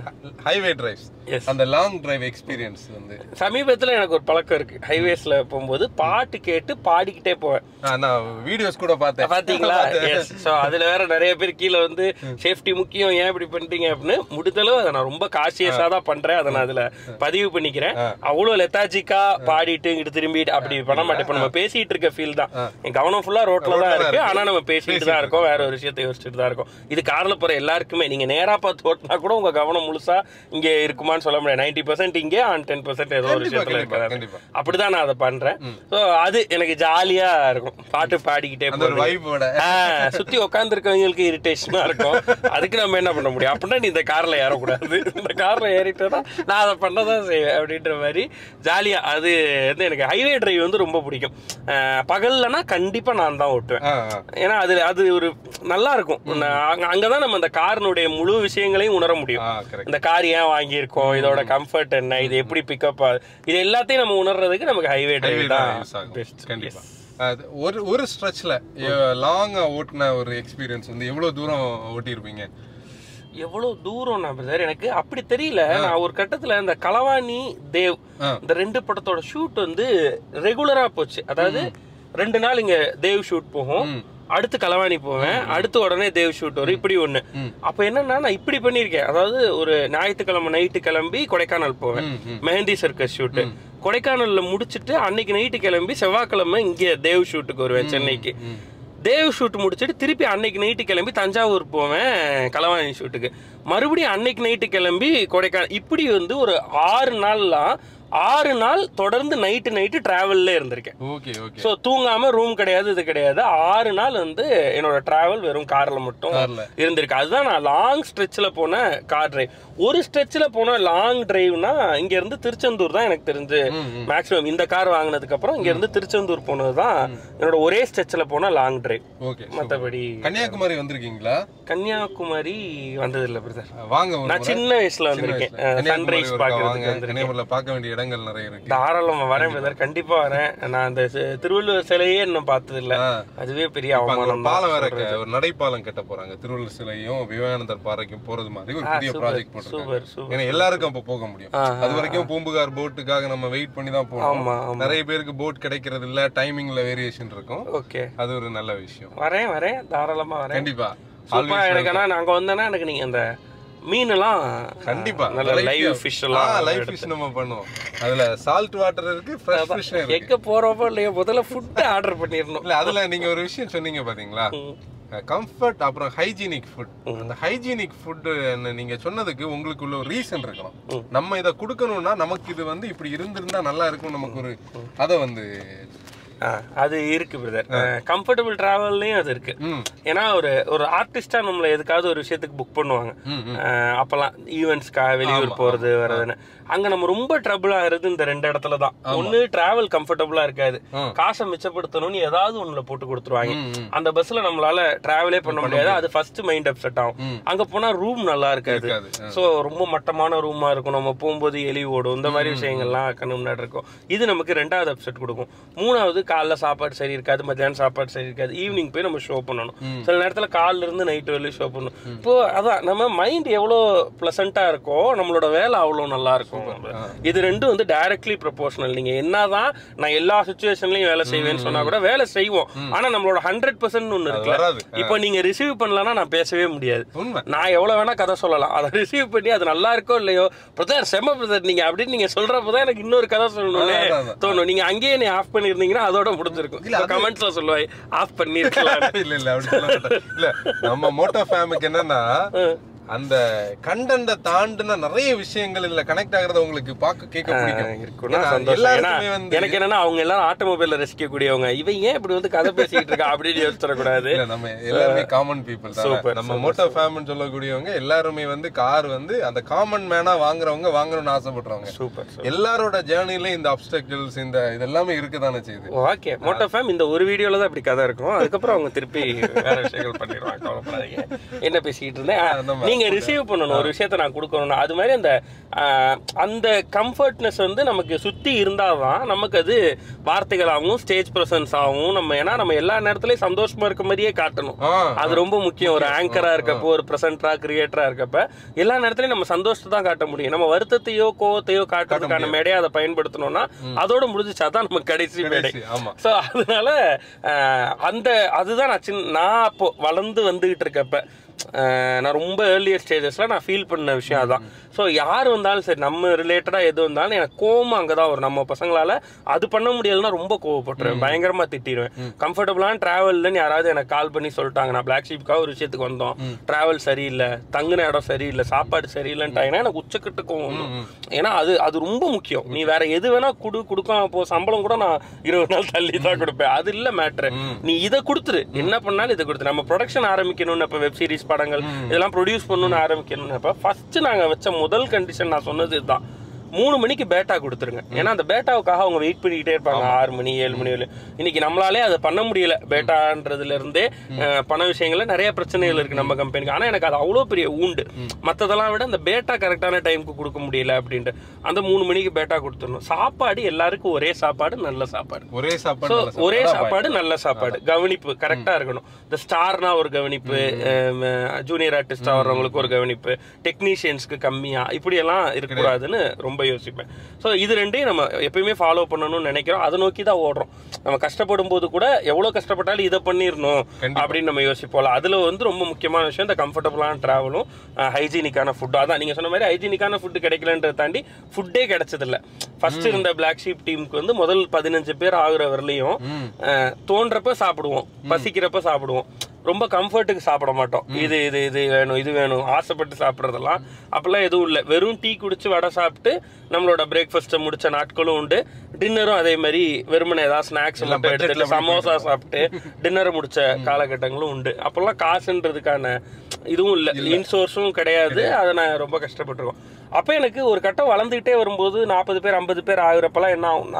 ஹைவே டிரைவ்ஸ் Yes. அந்த லாங் டிரைவ் எக்ஸ்பீரியன்ஸ் வந்து சமீபத்துல எனக்கு ஒரு பழக்கம் இருக்கு ஹைவேஸ்ல போகும்போது பாட்டு கேட்டு பாடிக்கிட்டே போவேன் ஆ, நான் வீடியோஸ் கூட பார்த்தேன் பாத்தீங்களா எஸ் ஸோ அதுல வேற நிறைய பேர் கீழே வந்து சேஃப்டி முக்கியம் ஏன் இப்படி பண்றீங்க அப்படின்னு முடித்தளவு அதை நான் ரொம்ப காசியஸா தான் பண்றேன் அதை நான் அதுல பதிவு பண்ணிக்கிறேன் அவ்வளவு லெத்தாஜிக்கா பாடிட்டு இங்கிட்டு திரும்பிட்டு அப்படி பண்ண மாட்டேன் இப்ப நம்ம பேசிட்டு இருக்க ஃபீல் தான் என் கவனம் ஃபுல்லா ரோட்ல தான் இருக்கு ஆனா நம்ம பேசிட்டு தான் இருக்கோம் வேற ஒரு விஷயத்தை யோசிச்சுட்டு தான் இருக்கோம் இது கார்ல போற எல்லாருக்குமே நீங்க நேரா பார்த்து ஓட்டினா கூட உங்க கவனம் முழுசா இங்க இருக்குமான்னு சொல்ல முடியாது நைன்டி பர்சன்ட் இங்கே ஆன் டென் பர்சன்ட் ஏதோ ஒரு கண்டிப்பா, விஷயத்துல கண்டிப்பா, இருக்காது கண்டிப்பா. அப்படிதான் நான் அதை பண்றேன் ஸோ அது எனக்கு ஜாலியா இருக்கும் பாட்டு பாடிக்கிட்டே அந்த ஒரு போறது. வைபோட ஆ, சுத்தி உட்காந்துருக்கவங்களுக்கு இரிட்டேஷனா இருக்கும் அதுக்கு நம்ம என்ன பண்ண முடியும் அப்படின்னா நீ இந்த கார்ல ஏறக்கூடாது இந்த கார்ல ஏறிட்டேன்னா நான் அதை பண்ணதான் செய்வேன் அப்படின்ற மாதிரி ஜாலியா அது வந்து எனக்கு ஹைவே டிரைவ் வந்து ரொம்ப பிடிக்கும் ஆ, பகல்லனா கண்டிப்பா நான் தான் ஓட்டுவேன் ஆ, ஆ. ஏன்னா அது அது ஒரு நல்லா இருக்கும் நான் அங்க- அங்கதான் நம்ம அந்த காரினுடைய முழு விஷயங்களையும் உணர முடியும் ஆ கரெக்ட் இந்த கார் ஏன் வாங்கியிருக்கோம் இதோட கம்ஃபர்ட் என்ன இது எப்படி பிக்கப் இது எல்லாத்தையும் நம்ம உணர்றதுக்கு நமக்கு ஹைவே டிரைவ் தான் யூஸ் ஆகும் பெஸ்ட் கண்டிப்பா அது ஒரு ஒரு ஸ்ட்ரெச்ல லாங்கா ஓட்டின ஒரு எக்ஸ்பீரியன்ஸ் வந்து எவ்வளவு தூரம் ஓட்டியிருப்பீங்க எவ்வளவு தூரம் நான் பிரதர் எனக்கு அப்படி தெரியல நான் ஒரு கட்டத்துல இந்த களவாணி தேவ் ஆ. இந்த ரெண்டு படத்தோட ஷூட் வந்து ரெகுலரா போச்சு அதாவது ரெண்டு நாள் இங்க தேவ் ஷூட் போகும் அடுத்து களவாணி போவேன் அடுத்து உடனே தேவ் ஷூட் வரும் இப்படி ஒண்ணு அப்ப என்னன்னா நான் இப்படி பண்ணிருக்கேன் அதாவது ஒரு ஞாயிற்றுக்கிழமை நைட்டு கிளம்பி கொடைக்கானல் போவேன் ம், ம். மெஹந்தி சர்க்கஸ் ஷூட் கொடைக்கானல்ல முடிச்சிட்டு அன்னைக்கு நைட்டு கிளம்பி செவ்வாய்க்கிழமை இங்க தேவ் ஷூட்டுக்கு வருவேன் சென்னைக்கு தேவ் ஷூட் முடிச்சுட்டு திருப்பி அன்னைக்கு நைட்டு கிளம்பி தஞ்சாவூர் போவேன் களவாணி ஷூட்டுக்கு மறுபடியும் அன்னைக்கு நைட்டு கிளம்பி கொடைக்கானல் இப்படி வந்து ஒரு ஆறு நாள்லாம் ஆறு நாள் தொடர்ந்து நைட்டு நைட்டு டிராவல்ல இருந்திருக்கேன் ஓகே ஓகே ஸோ தூங்காம ரூம் கிடையாது இது கிடையாது ஆறு நாள் வந்து என்னோட டிராவல் வெறும் கார்ல மட்டும் கார்ல. இருந்திருக்கு அதுதான் நான் லாங் ஸ்ட்ரெச்சில் போன கார் டிரைவ் ஒரு ஸ்ட்ரெச்சில் போன லாங் டிரைவ்னா இங்க இருந்து திருச்செந்தூர் தான் எனக்கு தெரிஞ்சு மேக்ஸிமம் இந்த கார் வாங்கினதுக்கு அப்புறம் இங்க இருந்து திருச்செந்தூர் போனது தான் என்னோட ஒரே ஸ்ட்ரெச்சில் போன லாங் டிரைவ் ஓகே மற்றபடி கன்னியாகுமரி வந்திருக்கீங்களா கன்னியாகுமரி வந்ததில்லை பிரதர் வாங்க ஒரு நான் முறை. சின்ன வயசுல வந்திருக்கேன் கன்னியாகுமரி சன்ரைஸ் ஒருக்கா பார்க்கறதுக்கு வாங்க. வந்திருக்கேன் கன்னியாகுமரியில பார்க்க வேண்டிய இடங்கள் நிறைய இருக்கு தாராளமா வரேன் பிரதர் கண்டிப்பா வரேன் நான் அந்த சி- திருவள்ளுவர் சிலையே இன்னும் பார்த்தது இல்ல ஆ. அதுவே பெரிய இப்ப அங்க ஒரு அவமானம் பாலம் வேற தான் க- ஒரு நடைப்பாலம் கட்ட போறாங்க திருவள்ளுவர் சிலையும் விவேகானந்தர் பாறைக்கும் போறது மாதிரி ஒரு புதிய ப்ராஜெக்ட் போட்டிருக்காங்க சூப்பர் சூப்பர் ஏன்னா எல்லாருக்கும் அப்ப போக முடியும் ஆ, அது வரைக்கும் பூம்புகார் போட்டுக்காக நம்ம வெயிட் பண்ணி தான் போகணும் ஆமா ஆமா நிறைய பேருக்கு போட் கிடைக்கிறது இல்ல டைமிங்ல வேரியேஷன் இருக்கும் ஓகே அது ஒரு நல்ல விஷயம் வரேன் வரேன் தாராளமா வரேன் கண்டிப்பா சூப்பரா எனக்கு ஆனா நாங்க வந்தேன்னா எனக்கு நீங்க அந்த மீன் எல்லாம் கண்டிப்பா நல்ல லைவ் ஃபிஷ் எல்லாம் லைவ் ஃபிஷ் நம்ம பண்ணுவோம் அதுல சால்ட் வாட்டர் இருக்கு ஃப்ரெஷ் ஃபிஷ் இருக்கு எங்க போறப்போ இல்லையா முதல்ல ஃபுட் ஆர்டர் பண்ணிடணும் இல்ல அதுல நீங்க ஒரு விஷயம் சொன்னீங்க பாத்தீங்களா கம்ஃபர்ட் அப்புறம் ஹைஜீனிக் ஃபுட் அந்த ஹைஜீனிக் ஃபுட் நீங்க சொன்னதுக்கு உங்களுக்குள்ள ஒரு ரீசன் இருக்கணும் நம்ம இத கொடுக்கணும்னா நமக்கு இது வந்து இப்படி இருந்திருந்தா நல்லா இருக்கும் நமக்கு ஒரு அத வந்து ஆ, அது இருக்கு பிரதர் கம்ஃபர்டபுள் டிராவல்லையும் அது இருக்கு ம் ஏன்னா ஒரு ஒரு ஆர்டிஸ்டா நம்மள எதுக்காவது ஒரு விஷயத்துக்கு புக் பண்ணுவாங்க ம், ம். அஹ் அப்பெல்லாம் ஈவெண்ட்ஸ்க்காக வெளியூர் போறது வர்றதுன்னு அங்க நம்ம ரொம்ப ட்ரபிள் ஆகுறது இந்த ரெண்டு இடத்துல தான் ஒண்ணு டிராவல் கம்ஃபர்டபுளா இருக்காது ம். காசை மிச்சப்படுத்தணும்னு ஏதாவது ஒண்ணுல போட்டு கொடுத்துருவாங்க ம், ம். அந்த பஸ்ல நம்மளால டிராவலே பண்ண முடியாது அது ஃபர்ஸ்ட் மைண்ட் அப்செட் ஆகும் ம். அங்க போனா ரூம் நல்லா இருக்காது இருக்காது ஆ. சோ ரொம்ப மட்டமான ரூமா இருக்கும் நம்ம போகும்போது எலி ஓடும் இந்த மாதிரி விஷயங்கள்லாம் கண்ணு முன்னாடி இருக்கும் இது நமக்கு ரெண்டாவது அப்செட் கொடுக்கும் மூணாவது காலைல சாப்பாடு சரி இருக்காது மத்தியானம் சாப்பாடு சரி இருக்காது ஈவினிங் போய் நம்ம ஷோ பண்ணணும் சில நேரத்துல காலைல இருந்து நைட் வரையும் ஷோ பண்ணணும் இப்போ அதான் நம்ம மைண்ட் எவ்வளோ ப்ளசண்டா இருக்கோ நம்மளோட வேலை அவ்வளோ நல்லா இருக்கும் இது ரெண்டும் வந்து டைரக்ட்லி ப்ரொபோஷனல் நீங்க என்னதான் நான் எல்லா சுச்சுவேஷன்லயும் வேலை செய்வேன்னு சொன்னா கூட வேலை செய்வோம் ஆனா நம்மளோட ஹண்ட்ரட் பர்சன்ட் ஒன்று அது இருக்குல்ல வராது இப்போ நீங்க ரிசீவ் பண்ணலன்னா நான் பேசவே முடியாது உண்மை நான் எவ்வளவு வேணா கதை சொல்லலாம் அதை ரிசீவ் பண்ணி அது நல்லா இருக்கோ இல்லையோ பிரதர் செம்ம பிரதர் நீங்க அப்படின்னு நீங்க சொல்றப்பதான் எனக்கு இன்னொரு கதை சொல்லணும்னு அதான், அதான். தோணும் நீங்க அங்கேயே நீ ஆஃப் பண்ணிருந்தீங்கன்னா அதோட முடிஞ்சிருக்கும் இப்போ கமெண்ட்ஸ்ல சொல்லுவாய் ஆஃப் பண்ணிருக்கலாம் இல்ல இல்ல அப்படி சொல்ல மாட்டேன். இல்ல நம்ம மோட்டோ ஃபேமுக்கு என்னன்னா அந்த கண்டென்ட தாண்டின நிறைய விஷயங்கள் இல்ல கனெக்ட் ஆகுறத உங்களுக்கு பார்க்க கேட்க பிடிக்கும் இருக்கும்னா ஏன்னா சந்தோஷம் ஏன்னா எல்லாருக்குமே வந்து எனக்கு என்னன்னா அவங்க எல்லாரும் ஆட்டோமொபைல்ல ரசிக்கக்கூடியவங்க இவன் ஏன் இப்படி வந்து கதை பேசிக்கிட்டு இருக்கா அப்படின்னு யோசிச்சிடக்கூடாது இல்ல நம்ம எல்லாருமே காமன் பீப்புள் Super, தான் நம்ம மோட்டோ ஃபேம்னு சொல்லக்கூடியவங்க எல்லாருமே வந்து கார் வந்து அந்த காமன் மேனா வாங்குறவங்க வாங்கணும்னு ஆசைப்படுறவங்க சூப்பர் எல்லாரோட ஜேர்னிலையும் இந்த அப்டக்கிள்ஸ் இந்த இதெல்லாமே இருக்கதானே செய்யுது ஓகே மோட்டோ ஃபேம் இந்த ஒரு வீடியோல தான் இப்படி கதை இருக்கும் அதுக்கப்புறம் அவங்க திருப்பி வேற விஷயங்கள் பண்ணிடுவாங்க கவலைப்படாதீங்க என்ன பேசிக்கிட்டு இருந்தேன் ஆ, நம்ம- நீங்க ரிசீவ் பண்ணணும் ஒரு விஷயத்த நான் கொடுக்கணும் அது மாதிரி அந்த ஆ, அந்த கம்ஃபர்ட்னஸ் வந்து நமக்கு சுத்தி இருந்தாதான் நமக்கு அது வார்த்தைகளாகவும் ஸ்டேஜ் ப்ரெசன்ஸ் ஆகும் நம்ம ஏன்னா நம்ம எல்லா நேரத்துலயும் சந்தோஷமா இருக்க மாதிரியே காட்டணும் ஆ, அது ரொம்ப முக்கியம் ஒரு ஆங்கரா இருக்கப்போ ஒரு பிரசன்டரா கிரியேட்டரா இருக்கப்ப எல்லா நேரத்துலயும் நம்ம சந்தோஷத்தை தான் காட்ட முடியும் நம்ம வருத்தத்தையோ கோவத்தையோ காட்டுறதுக்கான மேடையை அதை பயன்படுத்தணும்னா அதோட முடிஞ்சுச்சா தான் நம்ம கடைசி மேடை கடைசி, ஆமா ஸோ அதனால அஹ், அந்த அதுதான் நான் சின்ன நான் அப்போ வளர்ந்து வந்துகிட்டு இருக்கப்ப அஹ், நான் ரொம்ப ஏர்லியர் ஸ்டேஜஸ்ல நான் ஃபீல் பண்ண விஷயம் அதான் ஸோ யார் வந்தாலும் சரி நம்ம ரிலேட்டடா எது வந்தாலும் எனக்கு கோவம் அங்கதான் வரும் நம்ம பசங்களால அது பண்ண முடியலன்னா ரொம்ப கோவப்பட்டுருவேன் பயங்கரமா திட்டிடுவேன் கம்ஃபர்டபுளான டிராவல்லன்னு யாராவது எனக்கு கால் பண்ணி சொல்லிட்டாங்க நான் பிளாக் ஷீப்காக ஒரு விஷயத்துக்கு வந்தோம் டிராவல் சரியில்லை தங்குன இடம் சரியில்லை சாப்பாடு சரியில்லைன்ட்டாங்கன்னா எனக்கு உச்சக்கட்டு கோவம் வந்துரும். ஏன்னா அது அது ரொம்ப முக்கியம் நீ வேற எது வேணா குடு கொடுக்காம போ சம்பளம் கூட நான் இருபது நாள் தள்ளி தான் கொடுப்பேன் அது இல்ல மேட்ரு நீ இதை கொடுத்துரு என்ன பண்ணாலும் இதை கொடுத்துரு நம்ம ப்ரொடக்ஷன் ஆரம்பிக்கணும்னு இப்ப வெப் சீரிஸ் படங்கள் இதெல்லாம் ப்ரொடியூஸ் பண்ணணும்னு ஆரம்பிக்கணும்னு இப்ப ஃபர்ஸ்ட் நாங்க வச்ச முதல் கண்டிஷன் நான் சொன்னது இதுதான் மூணு மணிக்கு பேட்டா கொடுத்துருங்க ஏன்னா அந்த பேட்டாவுக்காக அவங்க வெயிட் பண்ணிக்கிட்டே இருப்பாங்க ஆறு மணி ஏழு மணி வரையும். இன்னைக்கு நம்மளாலே அதை பண்ண முடியல பேட்டான்றதுல இருந்தே அஹ், பண விஷயங்கள்ல நிறைய பிரச்சனைகள் இருக்கு நம்ம கம்பெனிக்கு ஆனா எனக்கு அது அவ்வளோ பெரிய ஊண்டு மத்ததெல்லாம் விட அந்த பேட்டா கரெக்டான டைமுக்கு கொடுக்க முடியல அப்படின்ட்டு அந்த மூணு மணிக்கு பேட்டா கொடுத்துடணும் சாப்பாடு எல்லாருக்கும் ஒரே சாப்பாடு நல்ல சாப்பாடு ஒரே ஸோ சாப்பாடு நல்ல சாப்பாடு. ஒரே அதான் சாப்பாடு நல்ல சாப்பாடு கவனிப்பு கரெக்டா இருக்கணும் இந்த ஸ்டார்னா ஒரு கவனிப்பு ஜூனியர் ஆர்டிஸ்டா வர்றவங்களுக்கு ஒரு கவனிப்பு டெக்னீஷியன்ஸ்க்கு கம்மியா இப்படி எல்லாம் இருக்கக்கூடாதுன்னு ரொம்ப யோசிப்பேன் ஸோ இது ரெண்டையும் நம்ம எப்பயுமே ஃபாலோ பண்ணணும்னு நினைக்கிறோம் அதை நோக்கி தான் ஓடுறோம் நம்ம கஷ்டப்படும் போது கூட எவ்வளோ கஷ்டப்பட்டாலும் இதை பண்ணிடணும் அப்படின்னு நம்ம யோசிப்போம்ல அதில் வந்து ரொம்ப முக்கியமான விஷயம் இந்த கம்ஃபர்டபுளான ட்ராவலும் ஹைஜீனிக்கான ஃபுட்டு அதான் நீங்கள் சொன்ன மாதிரி ஹைஜீனிக்கான ஃபுட்டு கிடைக்கலன்றதை தாண்டி ஃபுட்டே கிடைச்சதில்ல ஃபர்ஸ்ட் இருந்த பிளாக் ஷீப் டீமுக்கு வந்து முதல் பதினஞ்சு பேர் ஆகுற வரலையும் அஹ், தோன்றப்ப சாப்பிடுவோம் பசிக்கிறப்ப சாப்பிடுவோம் ரொம்ப கம்ஃபர்ட்டுக்கு சாப்பிட மாட்டோம் இது இது இது வேணும் இது வேணும் ஆசைப்பட்டு சாப்பிட்றதெல்லாம் அப்பெல்லாம் எதுவும் இல்லை வெறும் டீ குடிச்சு வடை சாப்பிட்டு நம்மளோட பிரேக்ஃபாஸ்ட்டை முடிச்ச நாட்களும் உண்டு டின்னரும் அதே மாதிரி வெறுமனே ஏதாவது ஸ்நாக்ஸ் மட்டும் எடுத்துட்டு சமோசா சாப்பிட்டு டின்னரை முடிச்ச காலகட்டங்களும் உண்டு அப்பெல்லாம் காசுன்றதுக்கான இதுவும் இல்லை இன்சோர்ஸும் கிடையாது அதை நான் ரொம்ப கஷ்டப்பட்டிருக்கோம் அப்போ எனக்கு ஒரு கட்டம் வளர்ந்துக்கிட்டே வரும்போது நாற்பது பேர் ஐம்பது பேர் ஆகுறப்பெல்லாம் என்ன ஆகும்னா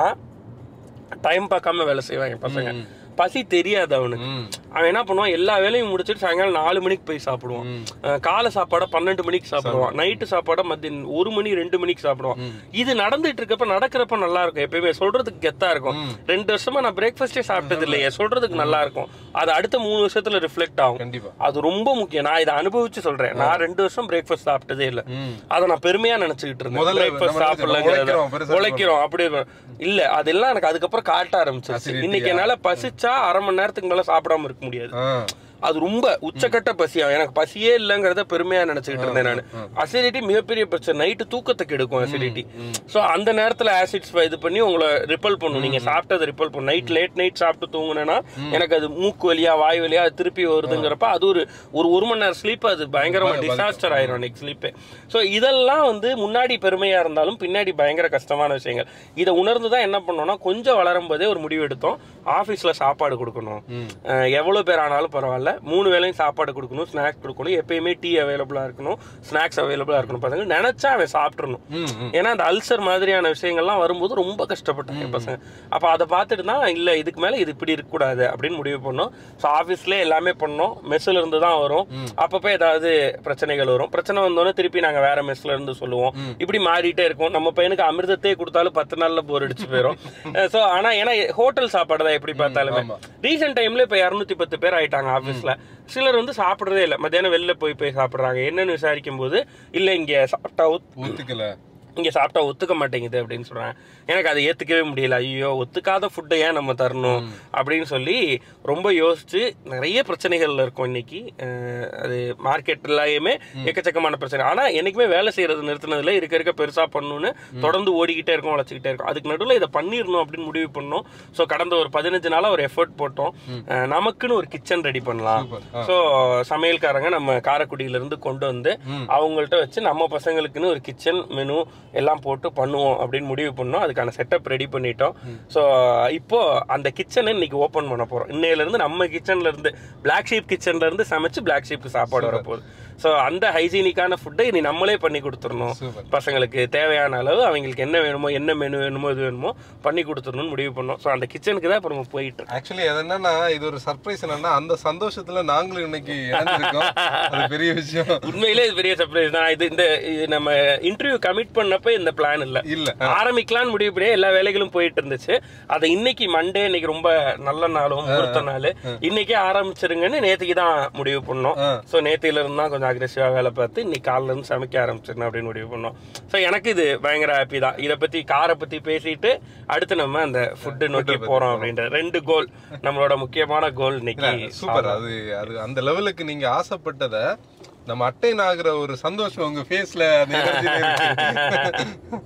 டைம் பார்க்காம வேலை செய்வாங்க பசங்க பசி தெரியாது அவனுக்கு அவன் என்ன பண்ணுவான் எல்லா வேலையும் முடிச்சுட்டு சாயங்காலம் நாலு மணிக்கு போய் சாப்பிடுவான் அஹ் காலை சாப்பாடை பன்னெண்டு மணிக்கு சாப்பிடுவான் நைட்டு சாப்பாடை மத்திய ஒரு மணி ரெண்டு மணிக்கு சாப்பிடுவான் இது நடந்துட்டு இருக்கப்ப நடக்கிறப்ப நல்லா இருக்கும் எப்பயுமே சொல்றதுக்கு கெத்தா இருக்கும் ரெண்டு வருஷமா நான் பிரேக்ஃபாஸ்டே சாப்பிட்டது இல்லையே சொல்றதுக்கு நல்லா இருக்கும் அது அடுத்த மூணு வருஷத்துல ரிஃப்ளெக்ட் ஆகும் கண்டிப்பா அது ரொம்ப முக்கியம் நான் இதை அனுபவிச்சு சொல்றேன் நான் ரெண்டு வருஷம் பிரேக்ஃபாஸ்ட் சாப்பிட்டதே இல்ல அதை நான் பெருமையா நினைச்சுக்கிட்டு இருந்தேன் முதல்ல பிரேக்ஃபாஸ்ட் நம்ம சாப்பிடலங்கிறத உழைக்கிறோம், பெருசா உழைக்கிறோம் அப்படி இருக்கும். இல்ல அதெல்லாம் எனக்கு அதுக்கப்புறம் காட்ட ஆரம்பிச்சிருச்சு இன்னைக்கு என்னால பசிச்சா அரை மணி நேரத்துக்கு மேல சாப்பிடாம இருக்க முடியாது ஆ. அது ரொம்ப உச்சக்கட்ட பசியா எனக்கு பசியே இல்லைங்கிறத பெருமையா நினைச்சுக்கிட்டு இருந்தேன் நான் அசிடிட்டி மிகப்பெரிய பிரச்சனை நைட்டு தூக்கத்தை கெடுக்கும் அசிடிட்டி ஸோ அந்த நேரத்துல ஆசிட்ஸ் இது பண்ணி உங்களை ரிப்பல் பண்ணும் நீங்க சாப்பிட்டதை ரிப்பல் பண்ணும் நைட் லேட் நைட் சாப்பிட்டு தூங்குனேன்னா எனக்கு அது மூக்கு வழியா வாய் வழியா அது திருப்பி வருதுங்கிறப்ப அது ஒரு ஒரு ஒரு மணி நேரம் ஸ்லீப் அது பயங்கரமா டிசாஸ்டர் ஆயிரும் அன்னைக்கு ஸ்லீப்பே ஸோ இதெல்லாம் வந்து முன்னாடி பெருமையா இருந்தாலும் பின்னாடி பயங்கர கஷ்டமான விஷயங்கள் இதை உணர்ந்து தான் என்ன பண்ணோம்னா கொஞ்சம் வளரும் போதே ஒரு முடிவு எடுத்தோம் ஆஃபீஸ்ல சாப்பாடு கொடுக்கணும் அஹ் எவ்வளவு பேர் ஆனாலும் பரவாயில்ல மூணு வேளையும் சாப்பாடு கொடுக்கணும் ஸ்நாக்ஸ் கொடுக்கணும் எப்பயுமே டீ அவைலபிளா இருக்கணும் ஸ்நாக்ஸ் அவைலபிளா இருக்கணும் பசங்க நினைச்சா அவன் சாப்பிட்றணும் ம், ம். ஏன்னா அந்த அல்சர் மாதிரியான விஷயங்கள்லாம் வரும்போது ரொம்ப கஷ்டப்பட்டாங்க என் பசங்க அப்ப அதை பார்த்துட்டு தான் இல்ல இதுக்கு மேல இது இப்படி இருக்கக்கூடாது அப்படின்னு முடிவு பண்ணோம் ஸோ ஆஃபீஸ்லேயே எல்லாமே பண்ணோம் மெஸ்ஸில் இருந்து தான் வரும் அப்பப்போ ஏதாவது பிரச்சனைகள் வரும் பிரச்சனை வந்தோடனே திருப்பி நாங்க வேற மெஸ்ல இருந்து சொல்லுவோம் இப்படி மாறிட்டே இருக்கும் நம்ம பையனுக்கு அமிர்தத்தையே கொடுத்தாலும் பத்து நாள்ல போர் அடிச்சு போயிடும் ஸோ ஆனா ஏன்னா ஹோட்டல் சாப்பாடு தான் எப்படி பார்த்தாலுமே ஆமா. ரீசெண்ட் டைம்ல இப்ப இரநூத்தி பத்து பேர் ஆயிட்டாங்க ஆபீஸ்ல சிலர் வந்து சாப்பிடுறதே இல்லை மத்தியானம் வெளில போய் போய் சாப்பிடுறாங்க என்னன்னு விசாரிக்கும் போது இல்ல இங்க சாப்பிட்டா ஒத்- ஒத்துக்கல இங்க சாப்பிட்டா ஒத்துக்க மாட்டேங்குது அப்படின்னு சொல்றாங்க எனக்கு அதை ஏத்துக்கவே முடியல ஐயோ ஒத்துக்காத ஃபுட்டை ஏன் நம்ம தரணும் அப்படின்னு சொல்லி ரொம்ப யோசிச்சு நிறைய பிரச்சனைகள்ல இருக்கும் இன்னைக்கு அஹ் அது மார்க்கெட்லயுமே எக்கச்சக்கமான பிரச்சனை ஆனா என்னைக்குமே வேலை செய்யறது நிறுத்தினதுல இருக்க இருக்க பெருசா பண்ணணும்னு தொடர்ந்து ஓடிக்கிட்டே இருக்கும் வளர்ச்சிக்கிட்டே இருக்கும் அதுக்கு நடுவில் இதை பண்ணிடணும் அப்படின்னு முடிவு பண்ணோம் ஸோ கடந்த ஒரு பதினஞ்சு நாளா ஒரு எஃபர்ட் போட்டோம் அஹ் நமக்குன்னு ஒரு கிச்சன் ரெடி பண்ணலாம் சூப்பர் ஸோ சமையல்காரங்க நம்ம காரைக்குடியில இருந்து கொண்டு வந்து அவங்கள்ட்ட வச்சு நம்ம பசங்களுக்குன்னு ஒரு கிச்சன் மெனு எல்லாம் போட்டு பண்ணுவோம் அப்படின்னு முடிவு பண்ணோம் அதுக்கான செட்டப் ரெடி பண்ணிட்டோம் ஸோ இப்போ அந்த கிச்சனை இன்னைக்கு ஓப்பன் பண்ண போறோம் இன்னையில இருந்து நம்ம கிச்சன்ல இருந்து பிளாக் ஷீப் கிச்சன்ல இருந்து சமைச்சு பிளாக் ஷீப்க்கு சாப்பாடு வரப்போகுது ஸோ அந்த ஹைஜீனிக்கான ஃபுட்டை இனி நம்மளே பண்ணி கொடுத்துடணும் சூப்பர் பசங்களுக்கு தேவையான அளவு அவங்களுக்கு என்ன வேணுமோ என்ன மெனு வேணுமோ இது வேணுமோ பண்ணி கொடுத்துடணும்னு முடிவு பண்ணோம் ஸோ அந்த கிச்சனுக்கு தான் இப்போ நம்ம போயிட்டு இருக்கோம். ஆக்சுவலி அது என்னன்னா இது ஒரு சர்ப்ரைஸ் என்னன்னா அந்த சந்தோஷத்துல நாங்களும் இன்னைக்கு இணைஞ்சிருக்கோம் அது பெரிய விஷயம் உண்மையிலே இது பெரிய சர்ப்ரைஸ் தான் இது இந்த இது நம்ம இன்டர்வியூ கமிட் பண்ணப்ப இந்த பிளான் இல்ல இல்ல ஆரம்பிக்கலாம்னு முடிவு பண்ணி எல்லா வேலைகளும் போயிட்டு இருந்துச்சு அதை இன்னைக்கு மண்டே இன்னைக்கு ரொம்ப நல்ல நாளும் முகூர்த்த நாள் இன்னைக்கே ஆரம்பிச்சிருங்கன்னு நேத்துக்கு தான் முடிவு பண்ணோம் ஆ. ஸோ நேத்தில இருந்து தான் கொஞ்சம் அக்ரெசிவா வேலை பார்த்து இன்னைக்கு காலைல இருந்து சமைக்க ஆரம்பிச்சிருந்தேன் அப்படின்னு முடிவு பண்ணோம் ஸோ எனக்கு இது பயங்கர ஹாப்பி தான் இதை பத்தி காரை பத்தி பேசிட்டு அடுத்து நம்ம அந்த ஃபுட்டு நோக்கி போறோம் அப்படின்ற ரெண்டு கோல் நம்மளோட முக்கியமான கோல் இன்னைக்கு சூப்பர் அது அது அந்த லெவலுக்கு நீங்க ஆசைப்பட்டத நம்ம அட்டைன் ஆகுற ஒரு சந்தோஷம் உங்க ஃபேஸ்ல அந்த energy ல இருக்கு.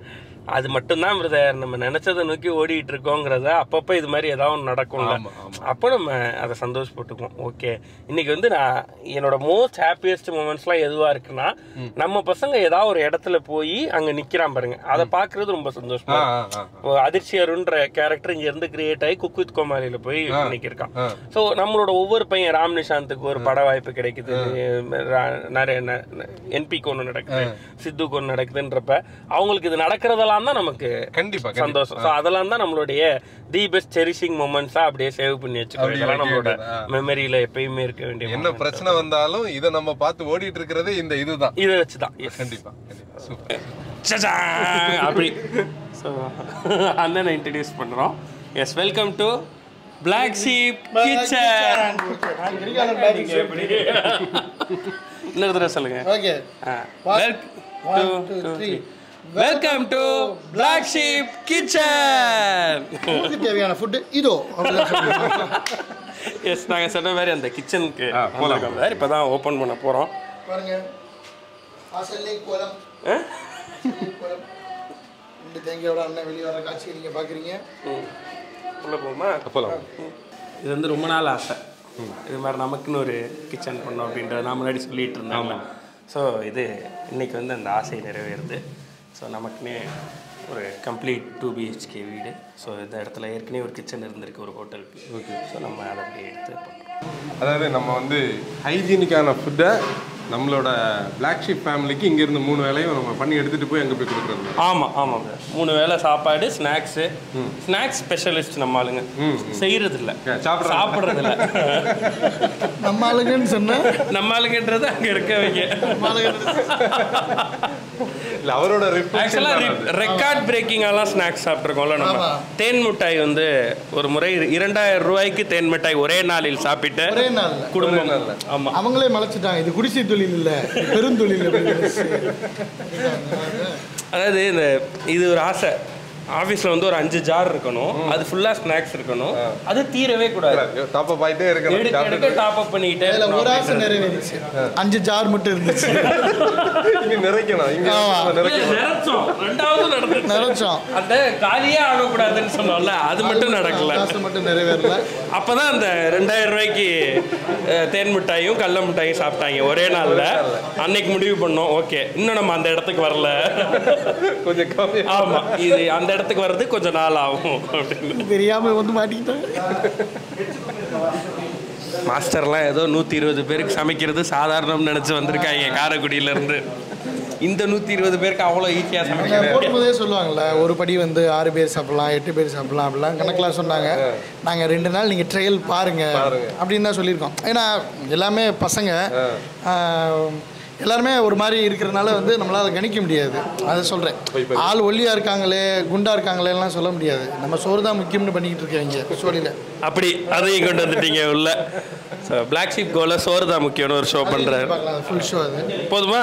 அது மட்டும்தான் பிரதர் நம்ம நினைச்சதை நோக்கி ஓடிட்டு இருக்கோங்கிறத அப்பப்போ இது மாதிரி ஏதாவது ஒன்று நடக்கும்ல ஆமா ஆமா அப்போ நம்ம அதை சந்தோஷப்பட்டுக்குவோம் ஓகே இன்னைக்கு வந்து நான் என்னோட மோஸ்ட் ஹாப்பியஸ்ட் மூமெண்ட்ஸ்லாம் எதுவா இருக்குன்னா நம்ம பசங்க ஏதாவது ஒரு இடத்துல போய் அங்க நிக்கிறான் பாருங்க அதை பார்க்கிறது ரொம்ப சந்தோஷமா ஆ, இருக்கும். ஆ, ஆ. இப்போ அதிர்ச்சி அருண்ன்ற கேரக்டர் இங்க இருந்து கிரியேட் ஆகி குக் வித் கோமாளியில போய் நிக்கிருக்கான் ஆ. ஸோ நம்மளோட ஒவ்வொரு பையன் ராம் நிஷாந்துக்கு ஒரு பட வாய்ப்பு கிடைக்குது ரா- நிறைய என்பிக்கு ஒன்று நடக்குது சித்துக்கு ஒன்று நடக்குதுன்றப்ப அவங்களுக்கு இது நடக்கிறதெல்லாம் தான் நமக்கு கண்டிப்பா கண்டிப்பா சந்தோஷம் ஸோ அதெல்லாம் தான் நம்மளுடைய தி பெஸ்ட் செரிஷிங் மூமெண்ட்ஸா அப்படியே சேவ் பண்ணி வச்சுக்கோ அப்படி இதெல்லாம் வைக்க நம்மளோட வேண்டியது, ஆ. மெமரியில எப்பயுமே இருக்க வேண்டிய என்ன பிரச்சனை வந்தாலும் இதை நம்ம பார்த்து ஓடிட்டு இருக்கிறதே இந்த இதுதான் இதை வச்சு தான் கண்டிப்பா கண்டிப்பா சூப்பர் அப்படி ஸோ அண்ணனை இன்ட்ரடியூஸ் பண்ணுறோம் yes welcome to black sheep kitchen இன்னொரு தடவை சொல்லுங்க ஓகே ஆ. One, Welc- one, two, two, two, three. three. Welcome to black sheep kitchen உங்களுக்கு தேவையான ஃபுட்டு இதோ அப்படிதான் சொல்லணும். எஸ் நாங்கள் சொன்ன மாதிரி அந்த கிச்சனுக்கு ஆ, போலாம். சார் இப்போ தான் ஓப்பன் பண்ண போகிறோம் பாருங்க வாசல்லே கோலம் வாசல்லே கோலம் ரெண்டு தேங்காயோட அண்ணன் வெளியே வர காட்சியை நீங்கள் பார்க்குறீங்க உள்ளே போகுமா போலாம் இது வந்து ரொம்ப நாள் ஆசை இது மாதிரி நமக்குன்னு ஒரு கிச்சன் பண்ணோம் அப்படின்றத நான் முன்னாடி சொல்லிட்டு இருந்தேன் ஸோ இது இன்னைக்கு வந்து அந்த ஆசை நிறைவேறுது ஸோ நமக்குன்னே ஒரு கம்ப்ளீட் டூ பிஹெச்கே வீடு ஸோ இந்த இடத்துல ஏற்கனவே ஒரு கிச்சன் இருந்திருக்கு ஒரு ஹோட்டலுக்கு ஓகே ஸோ நம்ம அதை அப்படியே எடுத்து பண்ணுறோம் அதாவது நம்ம வந்து ஹைஜீனிக்கான ஃபுட்டை நம்மளோட பிளாக் ஷீப் ஃபேமிலிக்கு இங்கேருந்து மூணு வேலையும் நம்ம பண்ணி எடுத்துகிட்டு போய் அங்கே போய் கொடுக்குறது ஆமாம் ஆமாம் சார் மூணு வேளை சாப்பாடு ஸ்நாக்ஸு ஸ்நாக்ஸ் ஸ்பெஷலிஸ்ட் நம்ம ஆளுங்க செய்கிறது இல்லை சாப்பிட்ற சாப்பிட்றது இல்லை நம்ம ஆளுங்கன்னு சொன்னால் நம்ம ஆளுங்கன்றது அங்கே இருக்கவங்க நம்ம ஆளுங்க இல்லை அவரோட ஆக்சுவலாக ரெக்கார்ட் பிரேக்கிங்காலாம் ஸ்நாக்ஸ் சாப்பிட்ருக்கோம்ல நம்ம ஆமா. தேன் மிட்டாய் வந்து ஒரு முறை இரண்டாயிரம் ரூபாய்க்கு தேன் மிட்டாய் ஒரே நாளில் சாப்பிட்டு ஒரே நாள்ல குடும்பம் ஆமா அவங்களே மலைச்சிட்டாங்க இது குடிசை தொழில் இல்லை இது பெருந்தொழில் அப்படின்னு அதாவது இந்த இது ஒரு ஆசை ஆஃபீஸில் வந்து ஒரு அஞ்சு ஜார் இருக்கணும் அது ஃபுல்லாக ஸ்நாக்ஸ் இருக்கணும் அது தீரவே கூடாது டாப் அப் ஆகிட்டே எடுக்க இருக்கணும் எடுக்க டாப் அப் பண்ணிக்கிட்டே அதில் இருக்கணும் ஒரு ஆசை நிறைவேறிச்சு அஞ்சு ஜார் மட்டும் இருந்துச்சு இங்கே நிறைக்கணும் இங்கே ஆமா. நிறைக்கணும் நினைச்சோம் ரெண்டாவது நடந்துச்சு நிறைச்சோம் அந்த காலியே ஆகக்கூடாதுன்னு சொன்னோம்ல அது மட்டும் நடக்கல ஆசை மட்டும் நிறைவேறல அப்பதான் அந்த ரெண்டாயிரம் ரூபாய்க்கு அஹ், தேன் மிட்டாயும் கடல மிட்டாயும் சாப்பிட்டாங்க ஒரே நாள்ல அன்னைக்கு முடிவு பண்ணோம் ஓகே இன்னும் நம்ம அந்த இடத்துக்கு வரல கொஞ்சம் கம்மி ஆமா இது அந்த இடத்துக்கு வர்றது கொஞ்சம் நாள் ஆகும் அப்படின்னு தெரியாம வந்து மாட்டிக்கிட்டாங்க மாஸ்டர்லாம் ஏதோ நூத்தி இருபது பேருக்கு சமைக்கிறது சாதாரணம்னு நினைச்சு வந்திருக்காங்க காரைக்குடியில இருந்து இந்த நூத்தி இருபது பேருக்கு அவ்வளோ ஈஸியா அவங்க சமைக்கிறது போடும்போதே சொல்லுவாங்கல்ல ஒரு படி வந்து ஆறு பேர் சாப்பிடலாம் எட்டு பேர் சாப்பிடலாம் அப்படிலாம் கணக்கெலாம் சொன்னாங்க நாங்கள் ரெண்டு நாள் நீங்கள் ட்ரையல் பாருங்க அப்படின்னு தான் சொல்லியிருக்கோம் ஏன்னா எல்லாமே பசங்க ஆஹ், எல்லாருமே ஒரு மாதிரி இருக்கிறனால வந்து நம்மளால் கணிக்க முடியாது அதை சொல்கிறேன் ஆள் ஒல்லியாக இருக்காங்களே குண்டா இருக்காங்களே எல்லாம் சொல்ல முடியாது நம்ம சோறு தான் முக்கியம்னு பண்ணிக்கிட்டு இருக்கீங்க சோழியில் அப்படி அதையும் கொண்டு வந்துட்டீங்க உள்ள பிளாக் ஷீப் கோல சோறு தான் முக்கியம்னு ஒரு ஷோ பண்றாரு பார்க்கலாம் ஃபுல் ஷோ அது போதுமா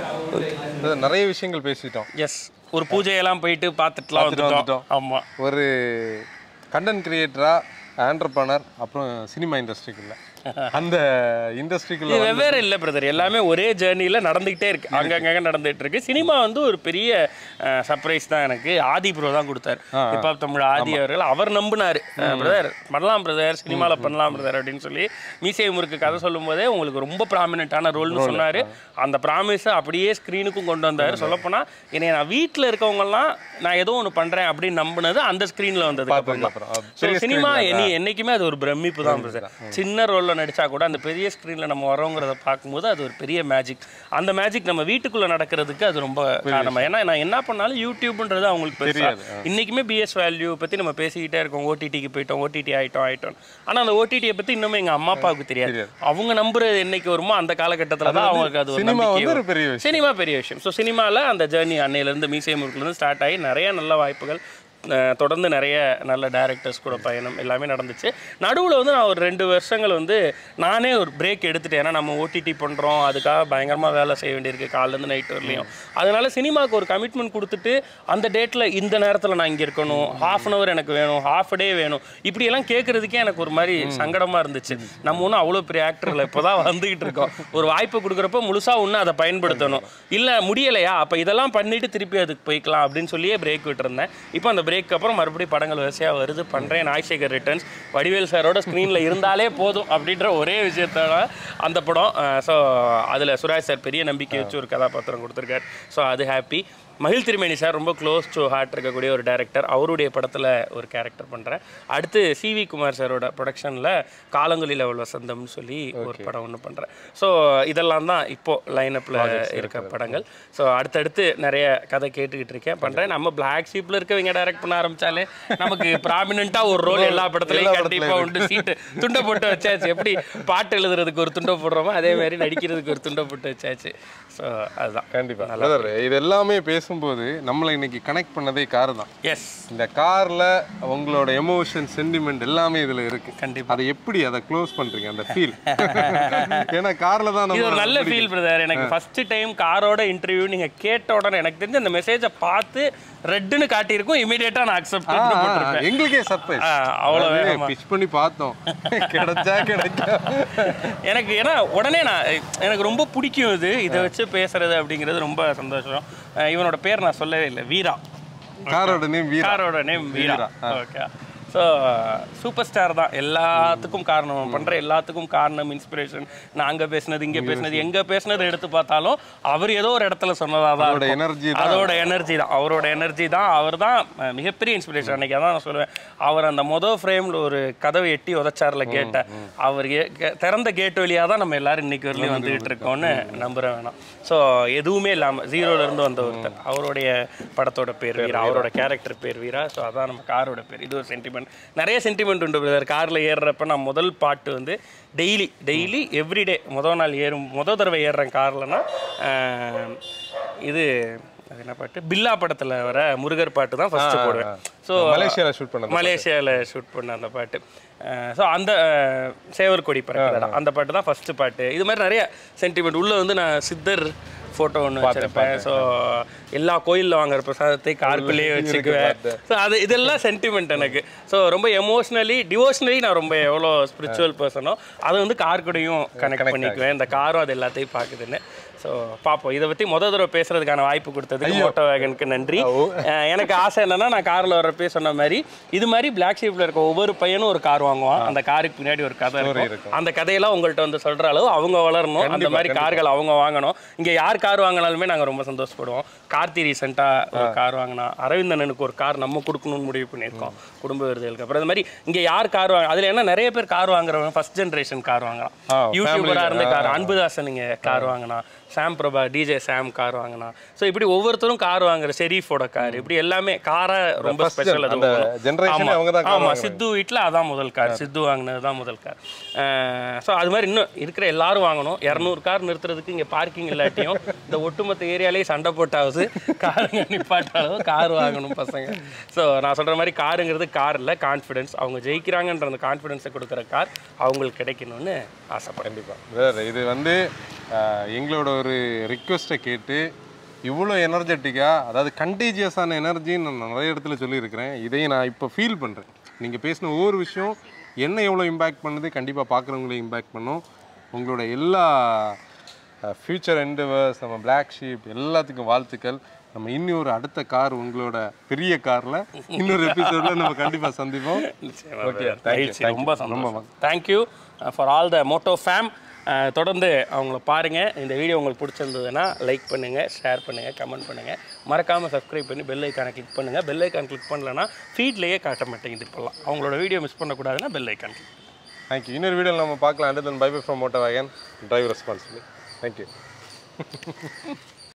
அதாவது நிறைய விஷயங்கள் பேசிட்டோம் எஸ் ஒரு பூஜையெல்லாம் போயிட்டு பார்த்துட்டுலாம் பார்த்துட்டு வந்துட்டோம் ஆமா ஒரு கண்டென்ட் கிரியேட்டரா ஆண்டர்பனர் அப்புறம் சினிமா இண்டஸ்ட்ரிக்குள்ள அந்த இண்டஸ்ட்ரிக்குள்ள இது வெவ்வேறு இல்லை பிரதர் எல்லாமே ஒரே ஜேர்னியில் நடந்துக்கிட்டே இருக்கு அங்கங்க நடந்துகிட்டு இருக்கு சினிமா வந்து ஒரு பெரிய சர்ப்ரைஸ் தான் எனக்கு ஆதி ப்ரோ தான் கொடுத்தாரு இப்போ தமிழ் ஆதி அவர்கள் அவர் நம்பினார் பிரதர் பண்ணலாம் பிரதர் சினிமாவில் பண்ணலாம் பிரதர் அப்படின்னு சொல்லி மீசை முறுக்கு கதை சொல்லும் போதே உங்களுக்கு ரொம்ப ப்ராமினென்ட்டான ரோல்னு சொன்னார் அந்த ப்ராமிஸை அப்படியே ஸ்க்ரீனுக்கும் கொண்டு வந்தார் சொல்லப்போனால் என்னை நான் வீட்டில் இருக்கவங்கலாம் நான் ஏதோ ஒன்று பண்ணுறேன் அப்படின்னு நம்பினது அந்த ஸ்க்ரீனில் வந்ததுக்கு அப்புறம் தான் அப்புறம் ஸோ சினிமா இனி என்னைக்குமே அது ஒரு பிரமிப்பு தான் பிரதர் சின்ன ரோலில் நடிச்சா கூட அந்த பெரிய ஸ்க்ரீனில் நம்ம வரோங்கிறத பார்க்கும்போது அது ஒரு பெரிய மேஜிக் அந்த மேஜிக் நம்ம வீட்டுக்குள்ளே நடக்கிறதுக்கு அது ரொம்ப காரணமா ஏன்னா நான் என்ன பண்ணாலும் யூடியூப்ன்றது அவங்களுக்கு பெருசா இன்னைக்குமே பிஎஸ் வேல்யூ பற்றி நம்ம பேசிக்கிட்டே இருக்கோம் ஓடிடிக்கு போயிட்டோம் ஓடிடி ஆயிட்டோம் ஆயிட்டோம் ஆனால் அந்த ஓடிடியை பற்றி இன்னுமே எங்கள் அம்மா அப்பாவுக்கு தெரியாது அவங்க நம்புறது என்னைக்கு வருமோ அந்த காலகட்டத்தில் தான் அவங்களுக்கு அது ஒரு சினிமா நம்பிக்கை வந்து ஒரு வரும். பெரிய விஷயம் சினிமா பெரிய விஷயம் ஸோ சினிமாவில் அந்த ஜேர்னி அன்னையிலேருந்து மீசை முறுக்குலேருந்து ஸ்டார்ட் ஆகி நிறைய நல்ல வாய்ப்புகள் அஹ், தொடர்ந்து நிறைய நல்ல டேரக்டர்ஸ் கூட பயணம் எல்லாமே நடந்துச்சு நடுவில் வந்து நான் ஒரு ரெண்டு வருஷங்கள் வந்து நானே ஒரு பிரேக் எடுத்துட்டேன் ஏன்னா நம்ம ஓடிடி பண்ணுறோம் அதுக்காக பயங்கரமாக வேலை செய்ய வேண்டியிருக்கு காலையிலேருந்து நைட் வரலையும் அதனால சினிமாவுக்கு ஒரு கமிட்மெண்ட் கொடுத்துட்டு அந்த டேட்டில் இந்த நேரத்தில் நான் இங்கே இருக்கணும் ஹாஃப் அன் ஹவர் எனக்கு வேணும் ஹாஃப் டே வேணும் இப்படியெல்லாம் கேட்குறதுக்கே எனக்கு ஒரு மாதிரி சங்கடமாக இருந்துச்சு நம்ம ஒன்றும் அவ்வளோ பெரிய ஆக்டரில் இப்போ தான் வந்துக்கிட்டு இருக்கோம் ஒரு வாய்ப்பு கொடுக்குறப்ப முழுசாக ஒன்று அதை பயன்படுத்தணும் இல்லை முடியலையா அப்போ இதெல்லாம் பண்ணிட்டு திருப்பி அதுக்கு போய்க்கலாம் அப்படின்னு சொல்லியே பிரேக் விட்டுருந்தேன் இப்போ அந்த பிரேக் அப்புறம் மறுபடியும் படங்கள் வரிசையாக வருது பண்ணுறேன் நாய்சேகர் ரிட்டர்ன்ஸ் வடிவேல் சாரோட ஸ்க்ரீனில் இருந்தாலே போதும் அப்படின்ற ஒரே விஷயத்தோட அந்த படம் ஸோ அதில் சுராஜ் சார் பெரிய நம்பிக்கை வச்சு ஒரு கதாபாத்திரம் கொடுத்துருக்காரு ஸோ அது ஹாப்பி மகிழ் திருமேனி சார் ரொம்ப க்ளோஸ் டு ஹார்ட் இருக்கக்கூடிய ஒரு டேரக்டர் அவருடைய படத்தில் ஒரு கேரக்டர் பண்ணுறேன் அடுத்து சிவி குமார் சாரோட ப்ரொடக்ஷனில் காலங்குலி லெவல் வசந்தம்னு சொல்லி ஒரு படம் ஒன்று பண்ணுறேன் ஸோ இதெல்லாம் தான் இப்போது லைனப்பில் இருக்க படங்கள் ஸோ அடுத்தடுத்து நிறைய கதை கேட்டுக்கிட்டு இருக்கேன் பண்ணுறேன் நம்ம பிளாக் ஷீப்பில் இருக்கவங்க டைரக்ட் பண்ண ஆரம்பிச்சாலே நமக்கு ப்ராமினெண்ட்டாக ஒரு ரோல் எல்லா படத்துலையும் கண்டிப்பாக உண்டு சீட்டு துண்டை போட்டு வச்சாச்சு எப்படி பாட்டு எழுதுறதுக்கு ஒரு துண்டை போடுறோமோ அதே மாதிரி நடிக்கிறதுக்கு ஒரு துண்டை போட்டு வச்சாச்சு ஸோ அதுதான் கண்டிப்பா பிரதர் இது எல்லாமே பேசி பேசும்போது நம்மளை இன்னைக்கு கனெக்ட் பண்ணதே கார் தான் எஸ் இந்த கார்ல உங்களோட எமோஷன் சென்டிமெண்ட் எல்லாமே இதுல இருக்கு கண்டிப்பா. அதை எப்படி அதை க்ளோஸ் பண்றீங்க அந்த ஃபீல் ஏன்னா கார்ல தான் இது ஒரு நம்ம நல்ல ஃபீல் பிரதர் எனக்கு ஃபர்ஸ்ட் டைம் காரோட இன்டர்வியூ நீங்க கேட்ட உடனே எனக்கு தெரிஞ்ச அந்த மெசேஜை பார்த்து ரெட்டுன்னு காட்டியிருக்கும் இமீடியட்டா நான் அக்செப்ட் ஆ, பண்ணி ஆ, போட்டிருப்பேன் எங்களுக்கே சர்ப்ரைஸ் ஆ, அவ்வளோ வேகமா. பிச் பண்ணி பார்த்தோம் கிடைச்சா கிடைக்கும் எனக்கு ஏன்னா உடனே நான் எனக்கு ரொம்ப பிடிக்கும் இது இதை வச்சு பேசுறது அப்படிங்கிறது ரொம்ப சந்தோஷம் அஹ் இவனோட பேர் நான் சொல்லவே இல்லை வீரா காரோட நேம் வீரா காரோட name Veera okay so super star தான் எல்லாத்துக்கும் காரணம் அவன் பண்ற எல்லாத்துக்கும் காரணம் இன்ஸ்பிரேஷன் நான் அங்க பேசுனது இங்க பேசுனது எங்க பேசுனது எடுத்து பார்த்தாலும் அவர் ஏதோ ஒரு இடத்துல சொன்னதா தான் அதோட இருக்கும். எனர்ஜி தான் அதோட எனர்ஜி தான் அவரோட எனர்ஜி தான் அவர் தான் அஹ், மிகப்பெரிய இன்ஸ்பிரேஷன் அன்னைக்கு அதான் நான் சொல்லுவேன் அவர் அந்த மொதல் ஃப்ரேம்ல ஒரு கதவை எட்டி உதச்சார்ல கேட்ட அவர் ஏ- கே- திறந்த கேட் வழியா தான் நம்ம எல்லாரும் இன்னைக்கு வரலையும் வந்துகிட்டு இருக்கோம்னு நம்புற வேணாம் ஸோ எதுவுமே இல்லாம ஜீரோல இருந்து வந்த ஒருத்தர் அவருடைய படத்தோட பேர் வீரா அவரோட கேரக்டர் பேர் வீரா ஸோ அதான் நம்ம காரோட பேர் இது ஒரு சென்டிமெண்ட் நிறைய சென்டிமெண்ட் உண்டு பிரதர் கார்ல ஏறுறப்ப நான் முதல் பாட்டு வந்து டெய்லி டெய்லி எவ்ரிடே முதல் நாள் ஏறும் முத தடவை ஏறுறேன் கார்லனா இது அது என்ன பாட்டு பில்லா படத்துல வர முருகர் பாட்டு தான் ஃபர்ஸ்ட் போடுவேன் ஸோ மலேசியால ஷூட் பண்ணது மலேசியாவில் ஷூட் பண்ண அந்த பாட்டு ஸோ அந்த அஹ், சேவர் கொடி பறக்கிறடா அந்த பாட்டு தான் ஃபர்ஸ்ட் பாட்டு இது மாதிரி நிறைய சென்டிமெண்ட் உள்ள வந்து நான் சித்தர் ஃபோட்டோ ஒன்று வச்சிருப்பேன் ஸோ எல்லா கோயிலில் வாங்குற பிரசாதத்தை காருக்குள்ளேயே வச்சுக்குவேன் ஸோ அது இதெல்லாம் சென்டிமெண்ட் எனக்கு ஸோ ரொம்ப எமோஷ்னலி டிவோஷனலி நான் ரொம்ப எவ்வளோ ஸ்பிரிச்சுவல் பர்சனோ அதை வந்து கார் கூடயும் கனெக்ட் பண்ணிக்குவேன் இந்த காரும் அது எல்லாத்தையும் பார்க்குதுன்னு ஸோ பார்ப்போம் இதை பற்றி முத தடவை பேசுறதுக்கான வாய்ப்பு கொடுத்ததுக்கு மோட்டோ வேகனுக்கு நன்றி அஹ் எனக்கு ஆசை என்னன்னா நான் காரில் வர்றப்பே சொன்ன மாதிரி இது மாதிரி பிளாக் ஷீப்ல இருக்க ஒவ்வொரு பையனும் ஒரு கார் வாங்குவான் அந்த காருக்கு பின்னாடி ஒரு கதை இருக்கும் அந்த கதையெல்லாம் உங்கள்கிட்ட வந்து சொல்ற அளவு அவங்க வளரணும் அந்த மாதிரி கார்கள் அவங்க வாங்கணும் இங்க யார் கார் வாங்கினாலுமே நாங்க ரொம்ப சந்தோஷப்படுவோம் கார்த்தி ரீசெண்டா ஒரு கார் வாங்கினா அரவிந்தனனுக்கு ஒரு கார் நம்ம கொடுக்கணும்னு முடிவு பண்ணியிருக்கோம் குடும்ப விருதுகளுக்கு அப்புறம் இந்த மாதிரி இங்க யார் கார் வாங்க அதுல என்ன நிறைய பேர் கார் வாங்குறவங்க ஃபர்ஸ்ட் ஜென்ரேஷன் கார் வாங்கலாம் ஆ, யூடியூபரா இருந்து கார் அன்புதாசன் இங்க கார் வாங்கினா சாம் பிரபா டிஜே சாம் கார் வாங்கினா ஸோ இப்படி ஒவ்வொருத்தரும் கார் வாங்குற ஷெரீஃபோட கார் இப்படி எல்லாமே காரை ரொம்ப first ஸ்பெஷல் அது அந்த வரும். generation ஆமா. அவங்க தான் car ஆமா வாங்குறாங்க. சித்து வீட்டில் அதான் முதல் கார் சித்து வாங்கினது தான் முதல் கார் ஸோ அது மாதிரி இன்னும் இருக்கிற எல்லாரும் வாங்கணும் இரநூறு கார் நிறுத்துறதுக்கு இங்கே பார்க்கிங் இல்லாட்டியும் இந்த ஒட்டுமொத்த ஏரியாலேயே சண்டை போட்டாவது காருங்க நிப்பாட்டாவது கார் வாங்கணும் பசங்க ஸோ நான் சொல்கிற மாதிரி காருங்கிறது கார் இல்லை கான்ஃபிடன்ஸ் அவங்க ஜெயிக்கிறாங்கன்ற அந்த கான்ஃபிடென்ஸை கொடுக்குற கார் அவங்களுக்கு கிடைக்கணும்னு ஆசைப்படுறேன் கண்டிப்பா வேற இது வந்து ஆஹ், எங்களோட ஒரு ரிக்வெஸ்ட்டை கேட்டு இவ்வளோ எனர்ஜெட்டிக்காக அதாவது கண்டீஜியஸான எனர்ஜின்னு நான் நிறைய இடத்துல சொல்லியிருக்கிறேன் இதையும் நான் இப்போ ஃபீல் பண்ணுறேன் நீங்கள் பேசின ஒவ்வொரு விஷயம் என்ன எவ்வளோ இம்பேக்ட் பண்ணுது கண்டிப்பாக பார்க்குறவங்களையும் இம்பேக்ட் பண்ணும் உங்களோட எல்லா ஃப்யூச்சர் எண்டவர்ஸ் நம்ம பிளாக் ஷீப் எல்லாத்துக்கும் வாழ்த்துக்கள் நம்ம இன்னொரு அடுத்த கார் உங்களோட பெரிய காரில் இன்னொரு எபிசோடில் நம்ம கண்டிப்பாக சந்திப்போம் Okay, thank you, மகிழ்ச்சி thank you. ரொம்ப சந்தோஷம் thank you for all the Moto Fam தொடர்ந்து அவங்கள பாருங்கள் இந்த வீடியோ உங்களுக்கு பிடிச்சிருந்ததுன்னா லைக் பண்ணுங்கள் ஷேர் பண்ணுங்கள் கமெண்ட் பண்ணுங்கள் மறக்காமல் சப்ஸ்கிரைப் பண்ணி பெல் ஐக்கானை கிளிக் பண்ணுங்கள் பெல் ஐக்கான் கிளிக் பண்ணலன்னா ஃபீட்லேயே காட்ட மாட்டேங்குது இப்போல்லாம் அவங்களோட வீடியோ மிஸ் பண்ணக்கூடாதுன்னா பெல் ஐக்கான் கிளிக் தேங்க்யூ இன்னொரு வீடியோவில் நம்ம பார்க்கலாம் and then bye bye from Moto Wagon drive responsibly thank you